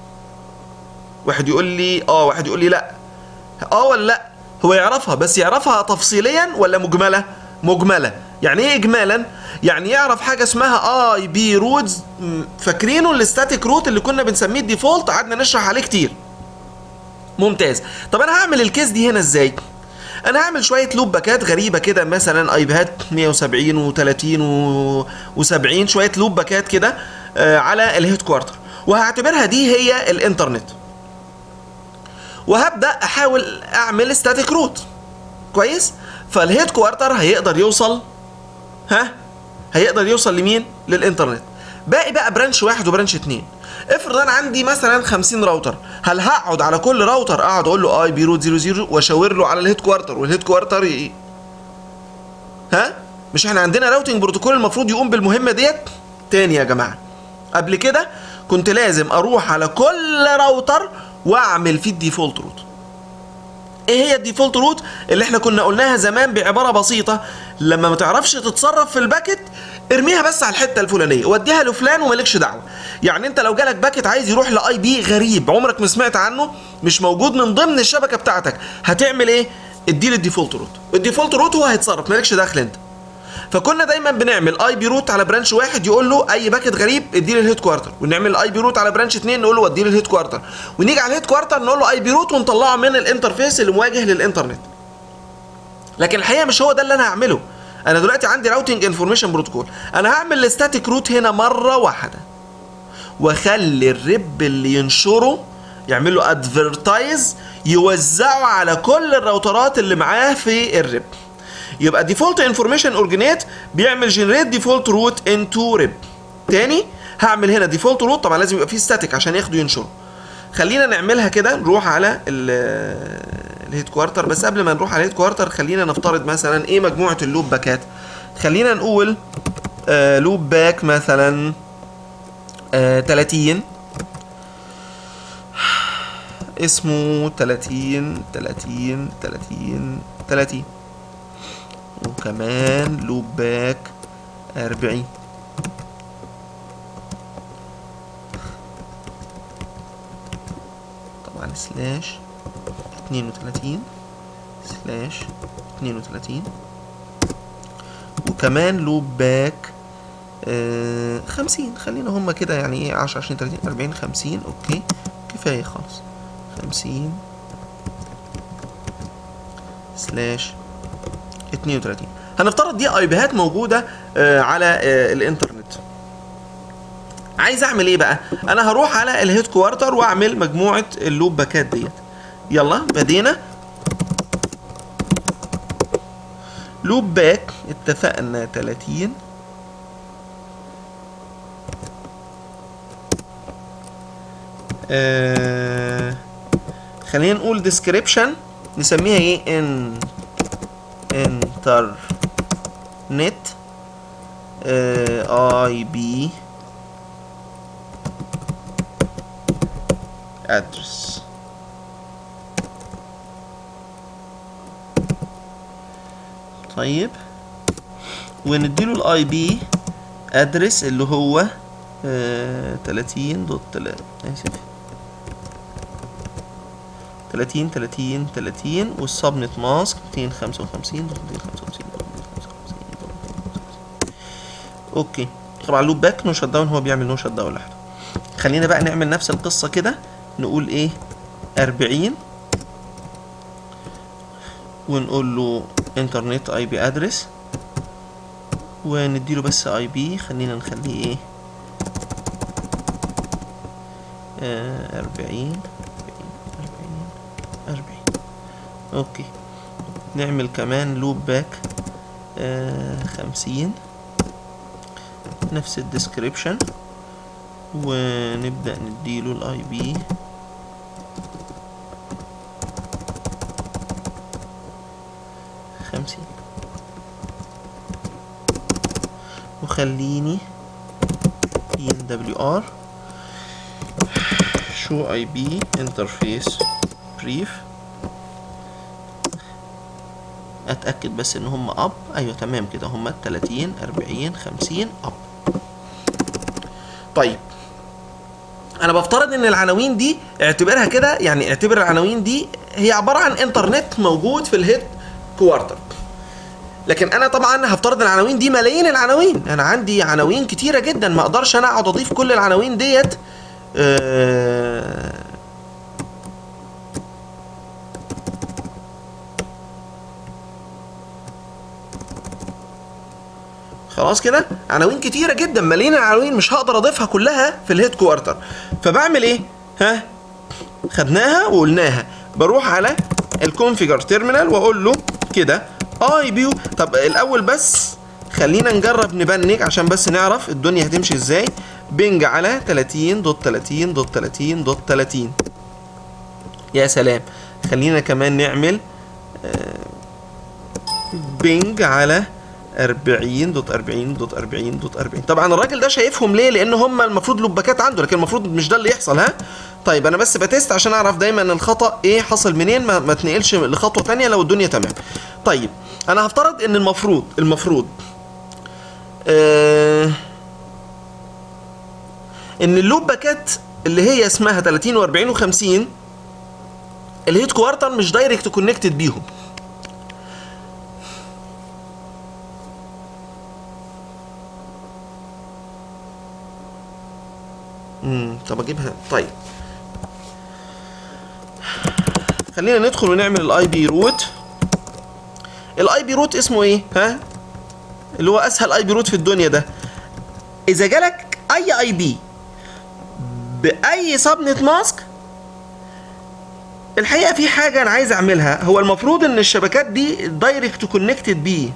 Speaker 1: واحد يقول لي اه واحد يقول لي لا اه ولا لا هو يعرفها بس يعرفها تفصيليا ولا مجمله مجمله يعني ايه اجمالا يعني يعرف حاجه اسمها اي بي رودز فاكرينه الاستاتيك روت اللي كنا بنسميه الديفولت قعدنا نشرح عليه كتير ممتاز طب انا هعمل الكيس دي هنا ازاي انا هعمل شويه لوب باكات غريبه كده مثلا ايباد 170 و30 و70 شويه لوب باكات كده آه على الهيد كوارتر وهعتبرها دي هي الانترنت وهبدا احاول اعمل ستاتيك روت كويس فالهيد كوارتر هيقدر يوصل ها هيقدر يوصل لمين للانترنت باقي بقى برانش واحد وبرانش اتنين افرض انا عندي مثلا 50 راوتر هل هقعد على كل راوتر اقعد اقول له اي بي روت 00 واشاور له على الهيد كوارتر والهيد كوارتر ي... ها مش احنا عندنا راوتنج بروتوكول المفروض يقوم بالمهمه ديت تاني يا جماعه قبل كده كنت لازم اروح على كل راوتر واعمل فيه الديفولت روت ايه هي الديفولت روت اللي احنا كنا قلناها زمان بعباره بسيطه لما ما تعرفش تتصرف في الباكت ارميها بس على الحته الفلانيه وديها لفلان ومالكش دعوه يعني انت لو جالك باكت عايز يروح لاي بي غريب عمرك ما سمعت عنه مش موجود من ضمن الشبكه بتاعتك هتعمل ايه اديله الديفولت روت الديفولت روت هو هيتصرف مالكش دخل انت فكنا دايما بنعمل اي بي روت على برانش واحد يقول له اي باكت غريب اديله الهيد كوارتر ونعمل اي بي روت على برانش اثنين نقول له وديله الهيد كوارتر ونيجي على الهيد كوارتر نقول له اي بي روت ونطلعه من الانترفيس اللي مواجه للانترنت لكن الحقيقه مش هو ده اللي انا هعمله انا دلوقتي عندي راوتنج انفورميشن بروتوكول انا هعمل الستاتيك روت هنا مره واحده واخلي الرب اللي ينشره يعمل له ادفرتايز يوزعه على كل الراوترات اللي معاه في الرب يبقى ديفولت انفورميشن اورجنيت بيعمل جنريت ديفولت روت انتو ريب تاني هعمل هنا ديفولت روت طبعا لازم يبقى فيه ستاتيك عشان ياخده ينشره خلينا نعملها كده نروح على الهيد كوارتر بس قبل ما نروح على الهيد كوارتر خلينا نفترض مثلا ايه مجموعه اللوب باكات خلينا نقول آه لوب باك مثلا آه 30 اسمه 30 30 30 30 وكمان لوب باك 40 طبعا سلاش 32 سلاش 32 وكمان لوب باك آه 50 خلينا هما كده يعني ايه 10 20 30 40 50 اوكي كفايه خالص 50 سلاش 32 هنفترض دي اي بيهات موجوده آه على آه الانترنت عايز اعمل ايه بقى انا هروح على الهيد كوارتر واعمل مجموعه اللوب باكات ديت يلا بدينا لوب باك اتفقنا 30 آه خلينا نقول ديسكريبشن نسميها ايه ان انتر نت اي بي ادرس طيب ونديله الاي بي ادرس اللي هو آه 30 دوت اسف 30 30 30 والسبنت ماسك 255 دوت 255 اوكي طبعا لوب باك نو شت داون هو بيعمل نو شت داون لوحده خلينا بقى نعمل نفس القصه كده نقول ايه 40 ونقول له انترنت اي بي ادرس ونديله بس اي بي خلينا نخليه ايه آه أربعين أربعين أربعين أوكي نعمل كمان لوب باك آه خمسين نفس الديسكريبشن ونبدأ نديله الاي بي خمسين وخليني ان دبليو ار شو اي بي انترفيس بريف اتاكد بس ان هم اب ايوه تمام كده هم 30 40 50 اب طيب انا بفترض ان العناوين دي اعتبرها كده يعني اعتبر العناوين دي هي عباره عن انترنت موجود في الهيد كوارتر لكن انا طبعا هفترض العناوين دي ملايين العناوين انا عندي عناوين كتيره جدا ما اقدرش انا اقعد اضيف كل العناوين ديت آه خلاص كده عناوين كتيره جدا ملايين العناوين مش هقدر اضيفها كلها في الهيد كوارتر فبعمل ايه ها خدناها وقلناها بروح على الكونفيجر تيرمينال واقول له كده اي بيو طب الاول بس خلينا نجرب نبنج عشان بس نعرف الدنيا هتمشي ازاي بنج على 30 دوت 30 دوت 30 دوت 30 يا سلام خلينا كمان نعمل بنج على 40 دوت 40 دوت 40 دوت 40 طبعا الراجل ده شايفهم ليه لان هم المفروض لوباكات عنده لكن المفروض مش ده اللي يحصل ها طيب انا بس بتست عشان اعرف دايما الخطا ايه حصل منين ما, ما تنقلش لخطوه تانية لو الدنيا تمام طيب انا هفترض ان المفروض المفروض آه ان اللوب باكات اللي هي اسمها 30 و40 و50 الهيد كوارتر مش دايركت كونكتد بيهم امم طب اجيبها طيب خلينا ندخل ونعمل الاي بي روت الاي بي روت اسمه ايه ها اللي هو اسهل اي بي روت في الدنيا ده اذا جالك اي اي بي باي سبنت ماسك الحقيقه في حاجه انا عايز اعملها هو المفروض ان الشبكات دي دايركت كونكتد بيه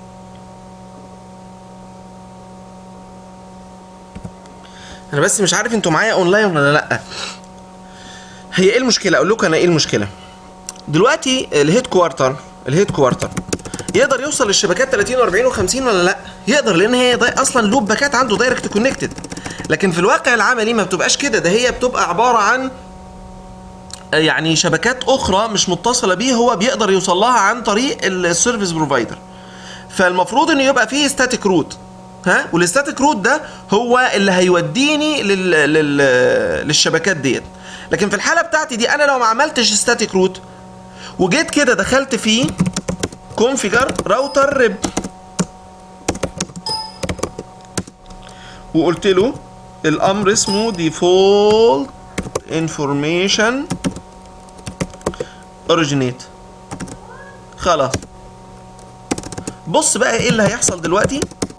Speaker 1: انا بس مش عارف انتوا معايا اونلاين ولا لا هي ايه المشكله اقول لكم انا ايه المشكله دلوقتي الهيد كوارتر الهيد كوارتر يقدر يوصل للشبكات 30 و40 و50 ولا لا يقدر لان هي داي اصلا لوب باكات عنده دايركت كونكتد لكن في الواقع العملي ما بتبقاش كده ده هي بتبقى عباره عن يعني شبكات اخرى مش متصله بيه هو بيقدر يوصل لها عن طريق السيرفيس بروفايدر فالمفروض انه يبقى فيه ستاتيك روت ها والستاتيك روت ده هو اللي هيوديني لل... لل... للشبكات ديت لكن في الحاله بتاعتي دي انا لو ما عملتش ستاتيك روت وجيت كده دخلت في كونفيجر راوتر ريب وقلت له الامر اسمه ديفولت انفورميشن اوريجينيت خلاص بص بقى ايه اللي هيحصل دلوقتي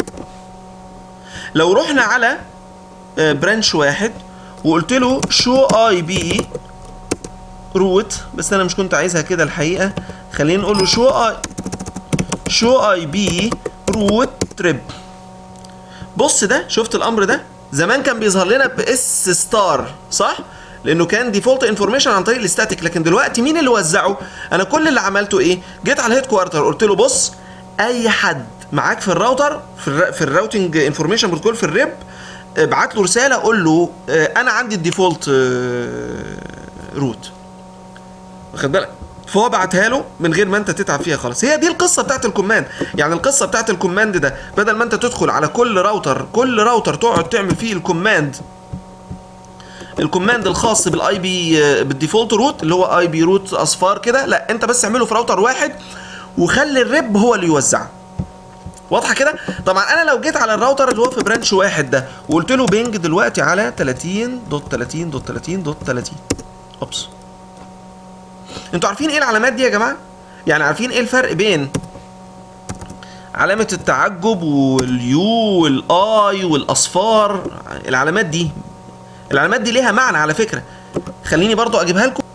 Speaker 1: لو رحنا على برانش واحد وقلت له شو اي بي روت بس انا مش كنت عايزها كده الحقيقه خلينا نقول له شو اي شو اي بي روت تريب بص ده شفت الامر ده زمان كان بيظهر لنا باس ستار صح لانه كان ديفولت انفورميشن عن طريق الاستاتيك لكن دلوقتي مين اللي وزعه انا كل اللي عملته ايه جيت على الهيد كوارتر قلت له بص اي حد معاك في الراوتر في الر... في الراوتنج انفورميشن بروتوكول في الريب ابعت له رساله قول له انا عندي الديفولت روت واخد بالك فهو بعتها له من غير ما انت تتعب فيها خالص هي دي القصه بتاعت الكوماند يعني القصه بتاعت الكوماند ده بدل ما انت تدخل على كل راوتر كل راوتر تقعد تعمل فيه الكوماند الكوماند الخاص بالاي بي بالديفولت روت اللي هو اي بي روت اصفار كده لا انت بس اعمله في راوتر واحد وخلي الريب هو اللي يوزعه واضحه كده طبعا انا لو جيت على الراوتر اللي هو في برانش واحد ده وقلت له بينج دلوقتي على 30 دوت 30 دوت 30 دوت 30 اوبس انتوا عارفين ايه العلامات دي يا جماعه يعني عارفين ايه الفرق بين علامة التعجب واليو والاي والاصفار العلامات دي العلامات دي ليها معنى على فكرة خليني برضو اجيبها لكم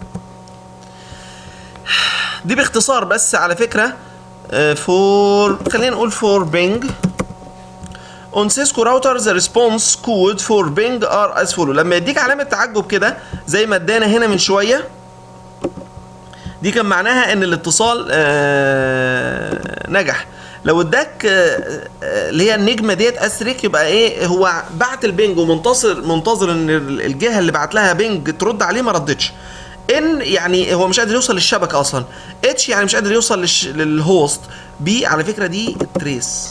Speaker 1: دي باختصار بس على فكرة فور خلينا نقول فور بينج On Cisco router the response code for Bing are as follow لما يديك علامة تعجب كده زي ما ادانا هنا من شوية دي كان معناها ان الاتصال آه نجح لو اداك آه اللي هي النجمه ديت استريك يبقى ايه هو بعت البنج ومنتظر منتظر ان الجهه اللي بعت لها بنج ترد عليه ما ردتش ان يعني هو مش قادر يوصل للشبكه اصلا اتش يعني مش قادر يوصل للش... للهوست بي على فكره دي التريس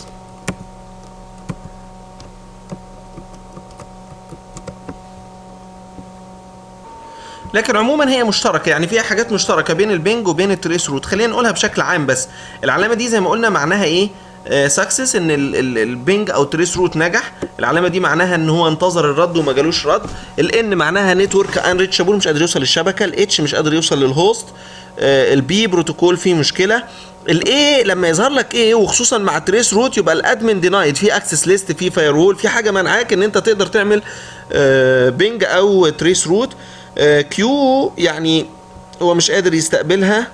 Speaker 1: لكن عموما هي مشتركه يعني فيها حاجات مشتركه بين البنج وبين التريس روت خلينا نقولها بشكل عام بس العلامه دي زي ما قلنا معناها ايه سكسس ان ال ال البنج او تريس روت نجح العلامه دي معناها ان هو انتظر الرد وما جالوش رد الان معناها نتورك ان ريتشابل مش قادر يوصل للشبكه الاتش مش قادر يوصل للهوست البي بروتوكول فيه مشكله الاي لما يظهر لك ايه وخصوصا مع تريس روت يبقى الادمن دينايد في اكسس ليست في فاير وول في حاجه منعاك ان انت تقدر تعمل بنج او تريس روت كيو يعني هو مش قادر يستقبلها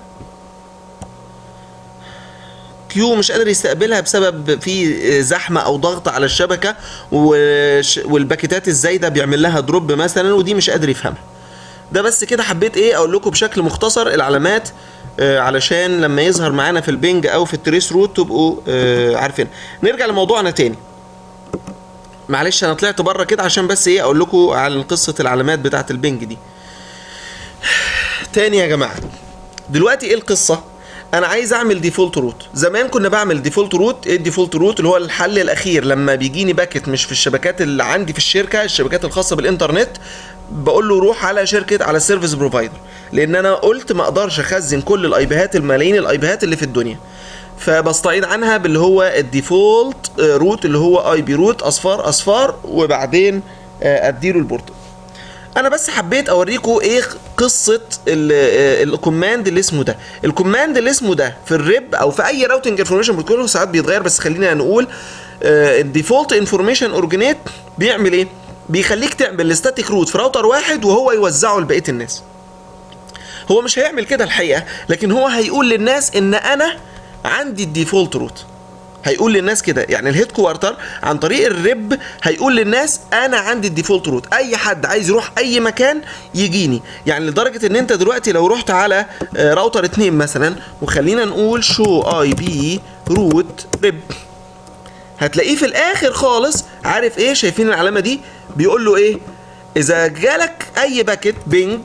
Speaker 1: كيو مش قادر يستقبلها بسبب في زحمه او ضغط على الشبكه والباكيتات الزايده بيعمل لها دروب مثلا ودي مش قادر يفهمها ده بس كده حبيت ايه اقول لكم بشكل مختصر العلامات آه علشان لما يظهر معانا في البنج او في التريس روت تبقوا آه عارفين نرجع لموضوعنا تاني معلش انا طلعت بره كده عشان بس ايه اقول لكم على قصه العلامات بتاعه البنج دي تاني يا جماعه دلوقتي ايه القصه انا عايز اعمل ديفولت روت زمان كنا بعمل ديفولت روت ايه الديفولت روت اللي هو الحل الاخير لما بيجيني باكت مش في الشبكات اللي عندي في الشركه الشبكات الخاصه بالانترنت بقول له روح على شركه على السيرفيس بروفايدر لان انا قلت ما اقدرش اخزن كل الايبيهات الملايين الايبيهات اللي في الدنيا فبستعيد عنها باللي هو الديفولت روت اللي هو اي بي روت اصفار اصفار وبعدين اديله البورت انا بس حبيت اوريكم ايه قصه ال- الكوماند اللي اسمه ده الكوماند اللي اسمه ده في الريب او في اي راوتنج انفورميشن بروتوكول ساعات بيتغير بس خلينا نقول الديفولت انفورميشن اورجنيت بيعمل ايه بيخليك تعمل الستاتيك روت في راوتر واحد وهو يوزعه لبقيه الناس هو مش هيعمل كده الحقيقه لكن هو هيقول للناس ان انا عندي الديفولت روت هيقول للناس كده يعني الهيد كوارتر عن طريق الريب هيقول للناس انا عندي الديفولت روت اي حد عايز يروح اي مكان يجيني يعني لدرجه ان انت دلوقتي لو رحت على آه، راوتر 2 مثلا وخلينا نقول شو اي بي روت ريب هتلاقيه في الاخر خالص عارف ايه شايفين العلامه دي بيقول له ايه اذا جالك اي باكت بينج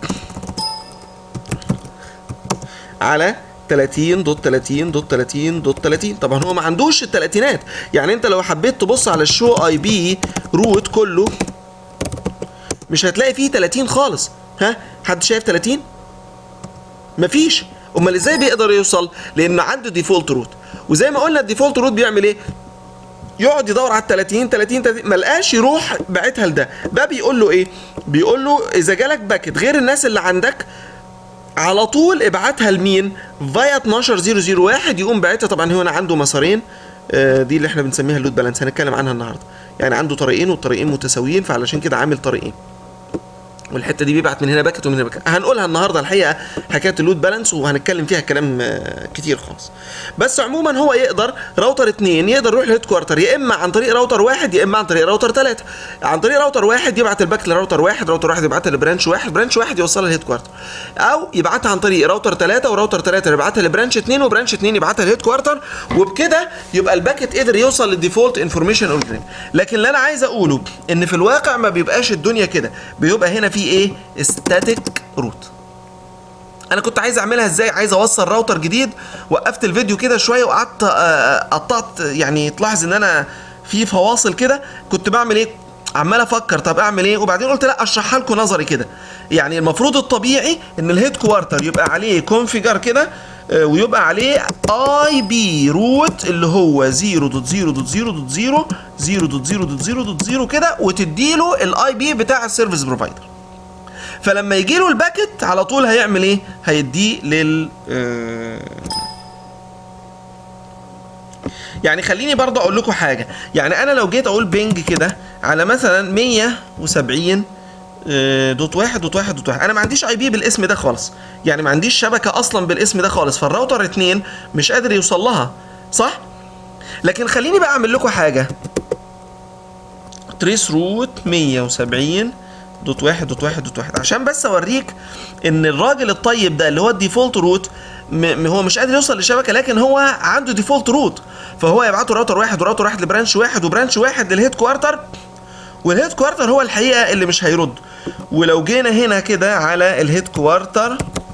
Speaker 1: على 30 دوت 30 دوت 30 دوت 30 طبعا هو ما عندوش التلاتينات يعني انت لو حبيت تبص على الشو اي بي روت كله مش هتلاقي فيه 30 خالص ها حد شايف 30 مفيش امال ازاي بيقدر يوصل لان عنده ديفولت روت وزي ما قلنا الديفولت روت بيعمل ايه يقعد يدور على ال 30 30 30 ما لقاش يروح باعتها لده ده بيقول له ايه بيقول له اذا جالك باكت غير الناس اللي عندك على طول ابعتها لمين فايا 12001 يقوم باعتها طبعا هو هنا عنده مسارين آه، دي اللي احنا بنسميها اللود بالانس هنتكلم عنها النهارده يعني عنده طريقين والطريقين متساويين فعلشان كده عامل طريقين والحته دي بيبعت من هنا باكت ومن هنا باكت هنقولها النهارده الحقيقه حكايه اللود بالانس وهنتكلم فيها كلام آه، كتير خالص بس عموما هو يقدر راوتر اتنين يقدر يروح للهيد كوارتر يا اما عن طريق راوتر واحد يا اما عن طريق راوتر ثلاثه عن طريق راوتر واحد يبعت الباكت لراوتر واحد راوتر واحد يبعتها لبرانش واحد برانش واحد يوصلها للهيد كوارتر او يبعتها عن طريق راوتر ثلاثه وراوتر ثلاثه يبعتها لبرانش اتنين وبرانش اتنين يبعتها للهيد كوارتر وبكده يبقى الباكت قدر يوصل للديفولت انفورميشن اورجنيت لكن اللي انا عايز اقوله ان في الواقع ما بيبقاش الدنيا كده بيبقى هنا في ايه ستاتيك روت انا كنت عايز اعملها ازاي عايز اوصل راوتر جديد وقفت الفيديو كده شويه وقعدت آه، قطعت يعني تلاحظ ان انا في فواصل كده كنت بعمل ايه عمال افكر طب اعمل ايه وبعدين قلت لا اشرحها لكم نظري كده يعني المفروض الطبيعي ان الهيد كوارتر يبقى عليه كونفيجر كده آه، ويبقى عليه اي بي روت اللي هو 0.0.0.0 0.0.0.0 كده وتديله الاي بي بتاع السيرفيس بروفايدر فلما يجي له الباكت على طول هيعمل ايه هيديه لل آه، يعني خليني برضه اقول لكم حاجه يعني انا لو جيت اقول بينج كده على مثلا 170 آه، دوت واحد دوت واحد دوت واحد انا ما عنديش اي بي بالاسم ده خالص يعني ما عنديش شبكه اصلا بالاسم ده خالص فالراوتر اتنين مش قادر يوصل لها صح لكن خليني بقى اعمل لكم حاجه تريس روت 170 دوت واحد دوت واحد دوت واحد عشان بس اوريك ان الراجل الطيب ده اللي هو الديفولت روت م- هو مش قادر يوصل للشبكه لكن هو عنده ديفولت روت فهو يبعته راوتر واحد وراوتر واحد لبرانش واحد وبرانش واحد للهيد كوارتر والهيد كوارتر هو الحقيقه اللي مش هيرد ولو جينا هنا كده على الهيد كوارتر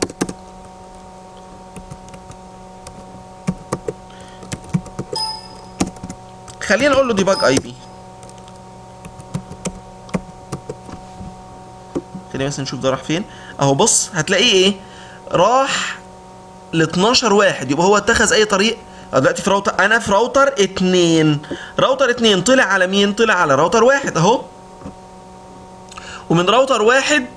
Speaker 1: خلينا نقول له ديباج اي بي خلينا بس نشوف ده راح فين اهو بص هتلاقيه ايه راح ل 12 واحد يبقى هو اتخذ اي طريق أه دلوقتي في راوتر انا في راوتر اتنين راوتر اتنين طلع على مين طلع على راوتر واحد اهو ومن راوتر واحد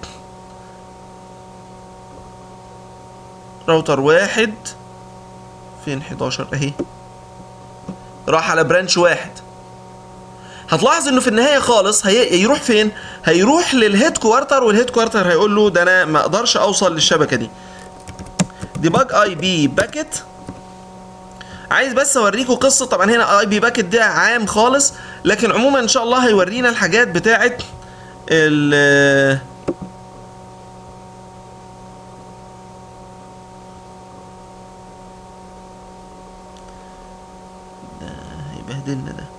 Speaker 1: راوتر واحد فين 11 اهي راح على برانش واحد هتلاحظ انه في النهايه خالص هي... يروح فين هيروح للهيد كوارتر والهيد كوارتر هيقول له ده انا ما اقدرش اوصل للشبكه دي ديباج اي بي باكيت عايز بس اوريكم قصه طبعا هنا اي بي باكيت ده عام خالص لكن عموما ان شاء الله هيورينا الحاجات بتاعه ال ده هيبهدلنا ده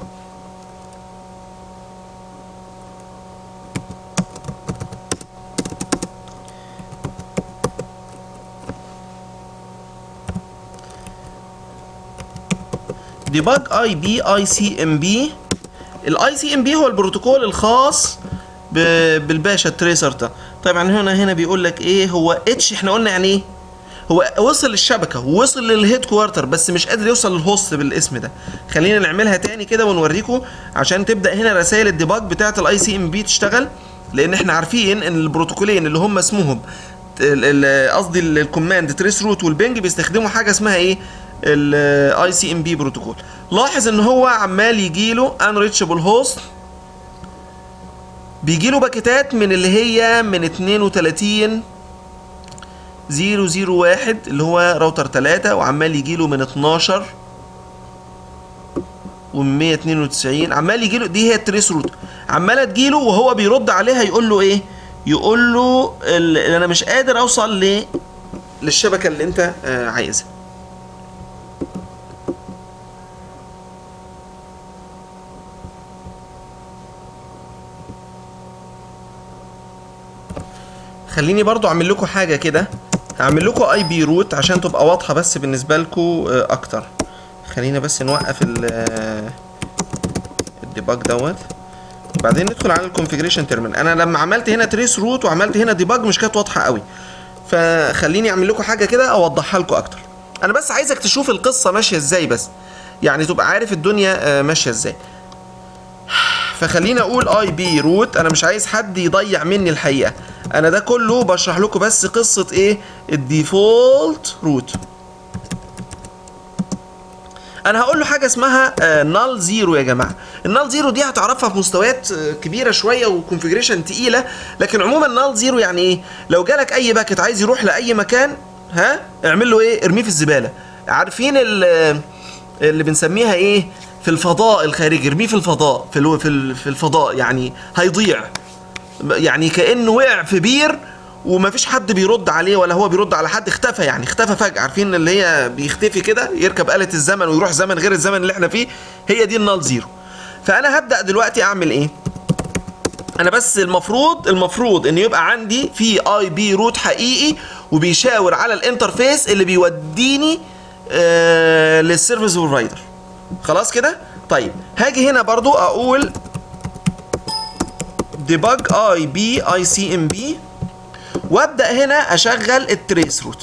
Speaker 1: ديباج اي بي اي سي ام بي الاي سي ام بي هو البروتوكول الخاص ب- بالباشا التريسر ده طبعا هنا هنا بيقول لك ايه هو اتش احنا قلنا يعني ايه هو وصل للشبكه ووصل للهيد كوارتر بس مش قادر يوصل للهوست بالاسم ده خلينا نعملها تاني كده ونوريكم عشان تبدا هنا رسائل الديباج بتاعه الاي سي ام بي تشتغل لان احنا عارفين ان البروتوكولين اللي هم اسمهم ال- ال- قصدي ال- الكوماند تريس روت والبنج بيستخدموا حاجه اسمها ايه الاي سي ام بي بروتوكول لاحظ ان هو عمال يجي له انريتشابل هوست بيجي له باكيتات من اللي هي من 32 001 اللي هو راوتر 3 وعمال يجي له من 12 ومن 192 عمال يجي له دي هي التريس روت عماله تجي له وهو بيرد عليها يقول له ايه يقول له ال- انا مش قادر اوصل ل للشبكه اللي انت آه، عايزها خليني برضو اعمل لكم حاجه كده هعمل لكم اي بي روت عشان تبقى واضحه بس بالنسبه لكم اكتر خلينا بس نوقف ال آه، الديباج دوت وبعدين ندخل على الكونفيجريشن تيرمينال انا لما عملت هنا تريس روت وعملت هنا ديباج مش كانت واضحه قوي فخليني اعمل لكم حاجه كده اوضحها لكم اكتر انا بس عايزك تشوف القصه ماشيه ازاي بس يعني تبقى عارف الدنيا آه، ماشيه ازاي فخليني اقول اي بي روت انا مش عايز حد يضيع مني الحقيقه انا ده كله بشرح لكم بس قصه ايه الديفولت روت انا هقول له حاجه اسمها نال زيرو يا جماعه النال زيرو دي هتعرفها في مستويات آه، كبيره شويه وكونفيجريشن تقيله لكن عموما نال زيرو يعني ايه لو جالك اي باكت عايز يروح لاي مكان ها اعمل له ايه ارميه في الزباله عارفين ال- اللي بنسميها ايه في الفضاء الخارجي ارميه في الفضاء في الو- في ال- في الفضاء يعني هيضيع يعني كانه وقع في بير ومفيش حد بيرد عليه ولا هو بيرد على حد اختفى يعني اختفى فجأة عارفين اللي هي بيختفي كده يركب آلة الزمن ويروح زمن غير الزمن اللي احنا فيه هي دي النال زيرو فانا هبدأ دلوقتي اعمل ايه انا بس المفروض المفروض ان يبقى عندي في اي بي روت حقيقي وبيشاور على الانترفيس اللي بيوديني آه للسيرفيس بروفايدر خلاص كده طيب هاجي هنا برضو اقول debug اي بي اي سي ام بي وابدا هنا اشغل التريس روت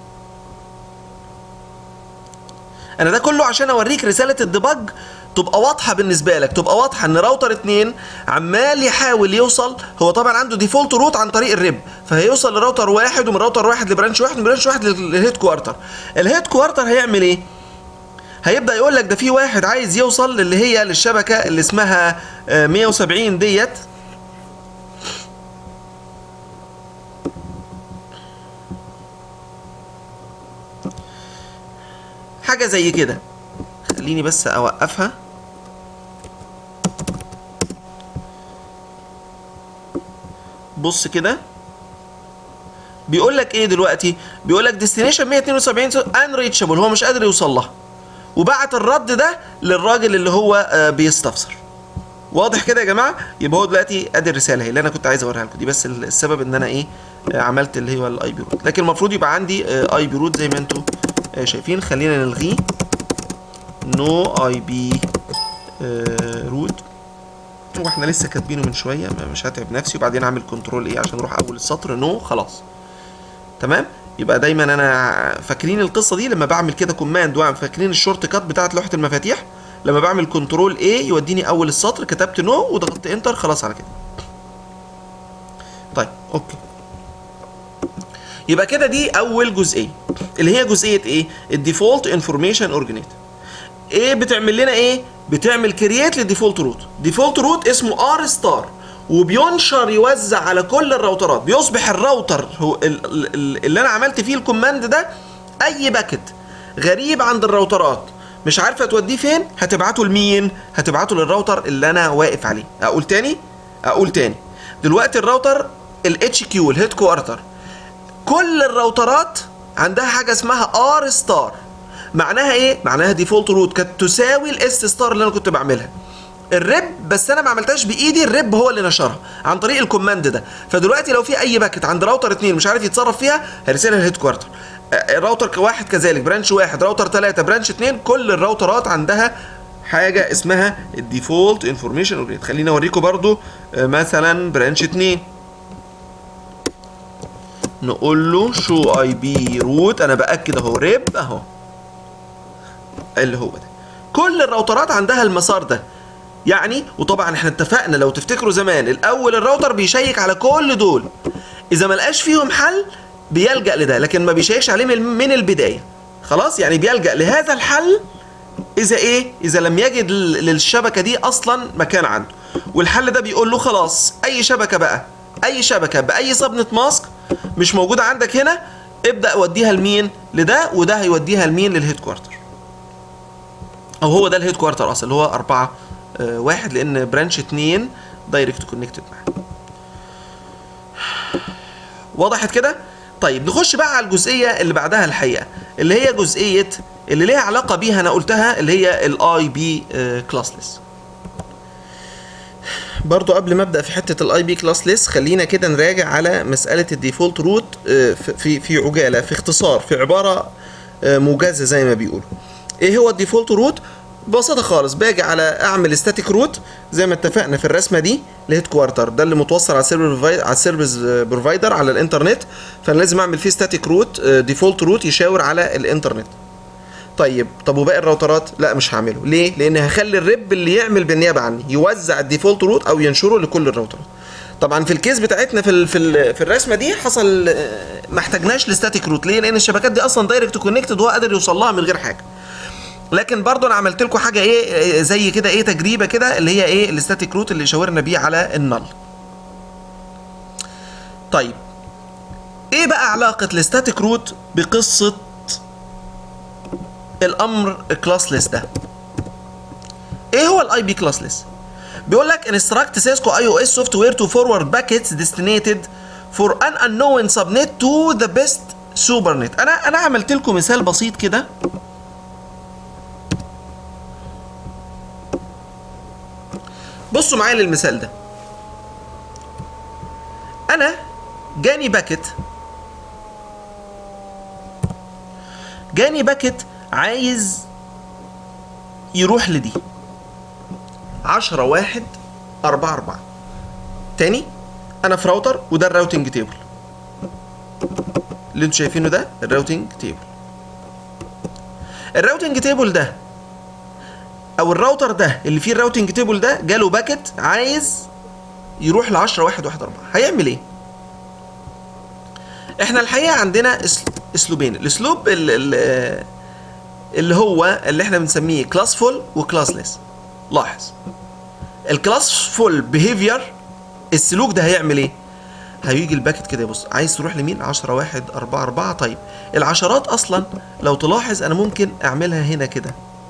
Speaker 1: انا ده كله عشان اوريك رساله الديباج تبقى واضحه بالنسبه لك تبقى واضحه ان راوتر 2 عمال يحاول يوصل هو طبعا عنده ديفولت روت عن طريق الريب فهيوصل لراوتر واحد ومن راوتر واحد لبرانش واحد ومن برانش واحد للهيد كوارتر الهيد كوارتر هيعمل ايه هيبدا يقول لك ده في واحد عايز يوصل اللي هي للشبكه اللي اسمها آه، 170 ديت حاجه زي كده خليني بس اوقفها بص كده بيقول لك ايه دلوقتي بيقول لك ديستنيشن 172 انريتشابل هو مش قادر يوصل لها وبعت الرد ده للراجل اللي هو آه، بيستفسر واضح كده يا جماعه يبقى هو دلوقتي ادي الرساله اهي اللي انا كنت عايز اوريها لكم دي بس ال- السبب ان انا ايه آه، عملت اللي هو الاي بي روت لكن المفروض يبقى عندي اي بي روت زي ما انتم آه، شايفين خلينا نلغيه نو اي بي روت هو احنا لسه كاتبينه من شويه ما- مش هتعب نفسي وبعدين اعمل كنترول ايه عشان اروح اول السطر نو خلاص تمام يبقى دايما انا فاكرين القصه دي لما بعمل كده كوماند فاكرين الشورت كات بتاعت لوحه المفاتيح لما بعمل كنترول ايه يوديني اول السطر كتبت نو وضغطت انتر خلاص على كده طيب اوكي يبقى كده دي اول جزئيه اللي هي جزئيه ايه الديفولت انفورميشن اورجانيت ايه بتعمل لنا ايه بتعمل كرييت للديفولت روت ديفولت روت اسمه ار ستار وبينشر يوزع على كل الراوترات بيصبح الراوتر هو ال- ال- ال- اللي انا عملت فيه الكوماند ده اي باكت غريب عند الراوترات مش عارفه توديه فين هتبعته لمين هتبعته للراوتر اللي انا واقف عليه اقول تاني اقول تاني دلوقتي الراوتر الاتش كيو الهيد كوارتر كل الراوترات عندها حاجه اسمها ار ستار معناها ايه معناها ديفولت روت كانت تساوي الاس ستار اللي انا كنت بعملها الريب بس انا ما عملتهاش بايدي الريب هو اللي نشرها عن طريق الكوماند ده فدلوقتي لو في اي باكت عند راوتر اتنين مش عارف يتصرف فيها هيرسلها الهيد كوارتر آه، راوتر واحد كذلك برانش واحد راوتر ثلاثة برانش اتنين كل الراوترات عندها حاجة اسمها الديفولت انفورميشن اورينت خليني اوريكم برضو آه، مثلا برانش اتنين نقول له شو اي بي روت انا باكد اهو ريب اهو اللي هو ده كل الراوترات عندها المسار ده يعني وطبعا احنا اتفقنا لو تفتكروا زمان الاول الراوتر بيشيك على كل دول اذا ما لقاش فيهم حل بيلجا لده لكن ما بيشيكش عليه من من البدايه خلاص يعني بيلجا لهذا الحل اذا ايه اذا لم يجد ل- للشبكه دي اصلا مكان عنده والحل ده بيقول له خلاص اي شبكه بقى اي شبكه باي سبنت ماسك مش موجوده عندك هنا ابدا وديها لمين لده وده هيوديها لمين للهيد كوارتر او هو ده الهيد كوارتر اصلا اللي هو أربعة آه واحد لان برانش اتنين دايركت كونكتد معاه وضحت كده طيب نخش بقى على الجزئيه اللي بعدها الحقيقه اللي هي جزئيه اللي ليها علاقه بيها انا قلتها اللي هي الاي بي كلاسلس برضو قبل ما ابدا في حته الاي بي كلاسلس خلينا كده نراجع على مساله الديفولت روت في في عجاله في اختصار في عباره آه، موجزه زي ما بيقولوا ايه هو الديفولت روت ببساطه خالص باجي على اعمل ستاتيك روت زي ما اتفقنا في الرسمه دي الهيد كوارتر ده اللي متوصل على السيرفر على السيرفيس بروفايدر على الانترنت فانا لازم اعمل فيه ستاتيك روت ديفولت روت يشاور على الانترنت طيب طب وباقي الراوترات لا مش هعمله ليه لان هخلي الرب اللي يعمل بالنيابه عني يوزع الديفولت روت او ينشره لكل الراوترات طبعا في الكيس بتاعتنا في ال في ال في الرسمه دي حصل آه، ما احتاجناش لستاتيك روت ليه لان الشبكات دي اصلا دايركت كونكتد وهو قادر يوصل لها من غير حاجه لكن برضو انا عملت لكم حاجه ايه آه، زي كده ايه تجريبه كده اللي هي ايه الستاتيك روت اللي شاورنا بيه على النل طيب ايه بقى علاقه الستاتيك روت بقصه الامر كلاسلس ده ايه هو الاي بي كلاسلس بيقول لك instruct Cisco iOS software to forward packets destinated for an unknown subnet to the best supernet انا انا عملت لكم مثال بسيط كده بصوا معايا للمثال ده انا جاني باكت جاني باكت عايز يروح لدي عشرة واحد أربعة أربعة تاني أنا في راوتر وده الراوتنج تيبل اللي انتوا شايفينه ده الراوتنج تيبل الراوتنج تيبل ده أو الراوتر ده اللي فيه الراوتنج تيبل ده جاله باكت عايز يروح ل 10 واحد واحد أربعة هيعمل إيه؟ احنا الحقيقة عندنا أس- أسلوبين الأسلوب ال- ال- اللي هو اللي احنا بنسميه كلاسفول وكلاسلس لاحظ الكلاسفول بيهيفير السلوك ده هيعمل ايه هيجي الباكت كده يبص عايز تروح لمين 10 1 4 4 طيب العشرات اصلا لو تلاحظ انا ممكن اعملها هنا كده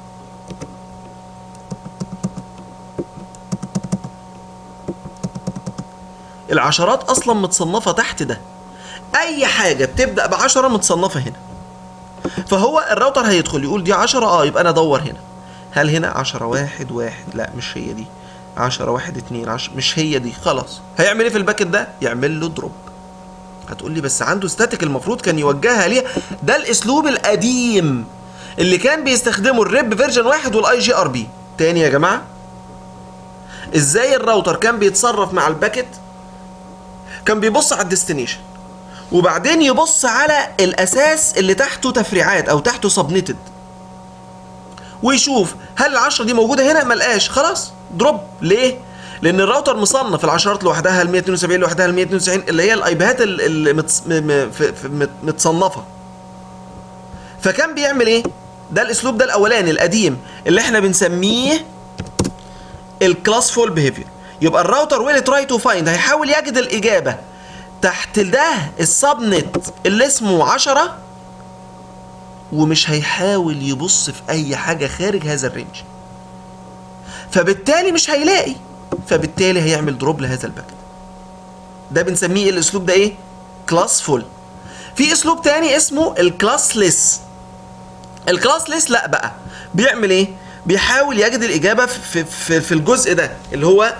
Speaker 1: العشرات اصلا متصنفه تحت ده اي حاجه بتبدا بعشرة متصنفه هنا فهو الراوتر هيدخل يقول دي 10 اه يبقى انا ادور هنا هل هنا 10 واحد واحد لا مش هي دي 10 واحد اتنين عشر مش هي دي خلاص هيعمل ايه في الباكت ده يعمل له دروب هتقول لي بس عنده ستاتيك المفروض كان يوجهها ليها ده الاسلوب القديم اللي كان بيستخدمه الريب فيرجن واحد والاي جي ار بي تاني يا جماعه ازاي الراوتر كان بيتصرف مع الباكت كان بيبص على الديستنيشن وبعدين يبص على الاساس اللي تحته تفريعات او تحته سبنيتد ويشوف هل العشرة دي موجودة هنا ملقاش خلاص دروب ليه؟ لأن الراوتر مصنف العشرات لوحدها ال 172 لوحدها ال 192 اللي هي الايباد اللي متص... م... م... في... في... مت- متصنفة فكان بيعمل ايه؟ ده الاسلوب ده الاولاني القديم اللي احنا بنسميه الكلاسفول بيهيفير يبقى الراوتر ويل تراي تو فايند هيحاول يجد الاجابه تحت ده السبنت اللي اسمه 10 ومش هيحاول يبص في اي حاجه خارج هذا الرينج فبالتالي مش هيلاقي فبالتالي هيعمل دروب لهذا الباكت ده بنسميه الاسلوب ده ايه كلاسفول في اسلوب تاني اسمه الكلاسلس الكلاسلس لا بقى بيعمل ايه بيحاول يجد الاجابه في في, في الجزء ده اللي هو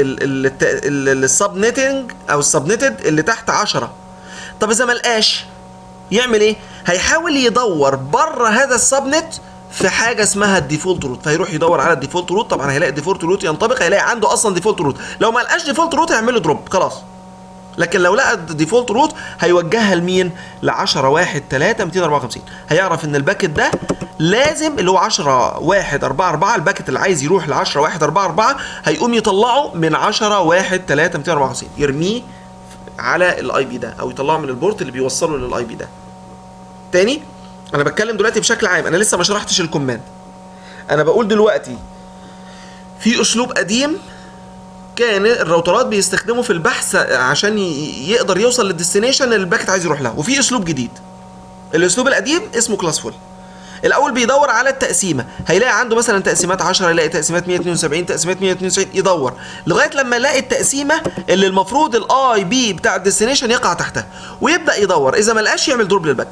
Speaker 1: السبنيتنج او السبنيتد اللي تحت 10 طب اذا ما لقاش يعمل ايه هيحاول يدور بره هذا السبنت في حاجه اسمها الديفولت روت فيروح يدور على الديفولت روت طبعا هيلاقي الديفولت روت ينطبق هيلاقي عنده اصلا ديفولت روت لو ما لقاش ديفولت روت هيعمل له دروب خلاص لكن لو لقى الديفولت روت هيوجهها لمين ل 10 1 3 254 هيعرف ان الباكت ده لازم اللي هو 10 1 4 4 الباكت اللي عايز يروح ل 10 1 4 4 هيقوم يطلعه من 10 1 3 254 يرميه على الاي بي ده او يطلعه من البورت اللي بيوصله للاي بي ده تاني انا بتكلم دلوقتي بشكل عام انا لسه ما شرحتش الكوماند انا بقول دلوقتي في اسلوب قديم كان الراوترات بيستخدموا في البحث عشان ي- يقدر يوصل للديستنيشن اللي الباكت عايز يروح لها وفي اسلوب جديد الاسلوب القديم اسمه كلاسفول الاول بيدور على التقسيمه هيلاقي عنده مثلا تقسيمات 10 يلاقي تقسيمات 172 تقسيمات 192 يدور لغايه لما يلاقي التقسيمه اللي المفروض الاي بي بتاع الديستنيشن يقع تحتها ويبدا يدور اذا ما لقاش يعمل دروب للباكت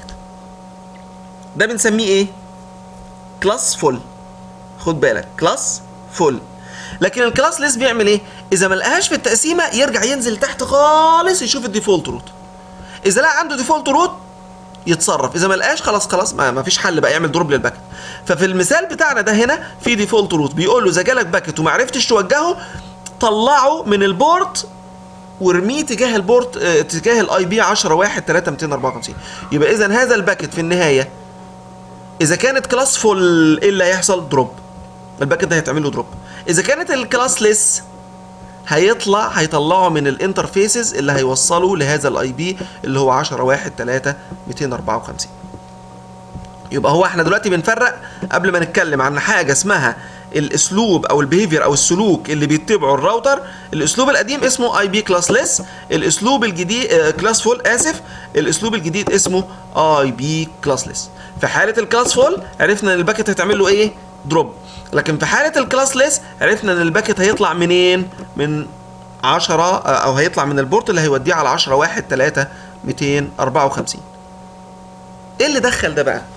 Speaker 1: ده بنسميه ايه كلاس فول خد بالك كلاس فول لكن الكلاس ليس بيعمل ايه اذا ما لقاهاش في التقسيمه يرجع ينزل تحت خالص يشوف الديفولت روت اذا لقى عنده ديفولت روت يتصرف اذا ما لقاش خلاص خلاص ما, ما فيش حل بقى يعمل دروب للباكت ففي المثال بتاعنا ده هنا في ديفولت روت بيقول له اذا جالك باكت وما عرفتش توجهه طلعه من البورت وارميه تجاه البورت اه تجاه الاي بي 10 1 3 254 يبقى اذا هذا الباكت في النهايه اذا كانت كلاس فول ايه اللي هيحصل دروب الباكت ده هيتعمل له دروب اذا كانت الكلاس ليس هيطلع هيطلعه من الانترفيسز اللي هيوصله لهذا الاي بي اللي هو 10 1 3 254 يبقى هو احنا دلوقتي بنفرق قبل ما نتكلم عن حاجه اسمها الاسلوب او البيهيفير او السلوك اللي بيتبعه الراوتر الاسلوب القديم اسمه اي بي كلاس ليس الاسلوب الجديد كلاس فول اسف الاسلوب الجديد اسمه اي بي كلاس ليس في حاله الكلاس فول عرفنا ان الباكت هتعمل له ايه دروب لكن في حاله الكلاس ليس عرفنا ان الباكت هيطلع منين من 10 او هيطلع من البورت اللي هيوديه على 10 1 3 254 ايه اللي دخل ده بقى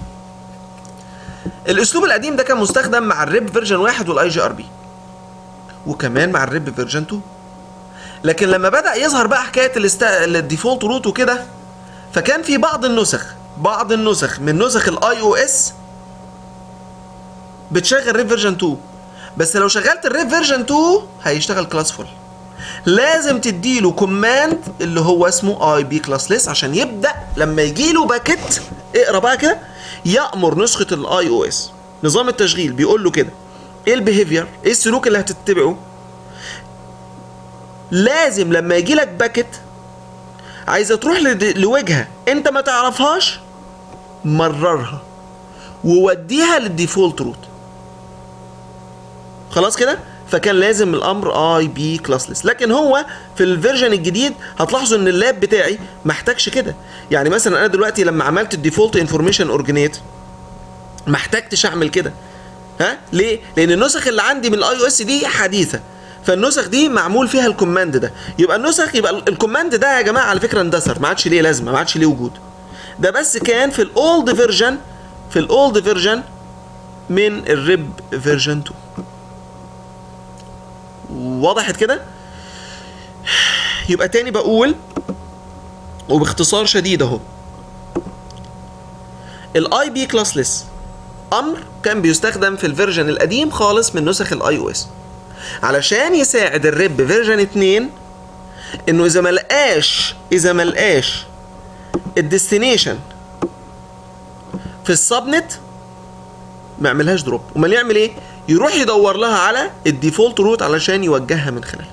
Speaker 1: الاسلوب القديم ده كان مستخدم مع الريب فيرجن 1 والاي جي ار بي وكمان مع الريب فيرجن 2 لكن لما بدا يظهر بقى حكايه الاست... الديفولت روت وكده فكان في بعض النسخ بعض النسخ من نسخ الاي او اس بتشغل ريب فيرجن 2 بس لو شغلت الريب فيرجن 2 هيشتغل كلاس فول لازم تديله كوماند اللي هو اسمه اي بي كلاس ليس عشان يبدا لما يجي له باكت اقرا بقى كده يامر نسخه الاي او اس نظام التشغيل بيقول له كده ايه البيهيفير ايه السلوك اللي هتتبعه لازم لما يجي لك باكت عايزه تروح لد- لوجهه انت ما تعرفهاش مررها ووديها للديفولت روت خلاص كده فكان لازم الامر اي بي كلاسلس لكن هو في الفيرجن الجديد هتلاحظوا ان اللاب بتاعي ما احتاجش كده يعني مثلا انا دلوقتي لما عملت الديفولت انفورميشن اورجنيت ما احتجتش اعمل كده ها ليه لان النسخ اللي عندي من الاي او اس دي حديثه فالنسخ دي معمول فيها الكوماند ده يبقى النسخ يبقى ال- الكوماند ده يا جماعه على فكره اندثر ما عادش ليه لازمه ما عادش ليه وجود ده بس كان في الاولد فيرجن في الاولد فيرجن من الريب فيرجن 2 وضحت كده يبقى تاني بقول وباختصار شديد اهو الاي بي كلاسلس امر كان بيستخدم في الفيرجن القديم خالص من نسخ الاي او اس علشان يساعد الريب فيرجن 2 انه اذا ما لقاش اذا ما لقاش الديستنيشن في السبنت ما يعملهاش دروب امال يعمل ايه يروح يدور لها على الديفولت روت علشان يوجهها من خلالها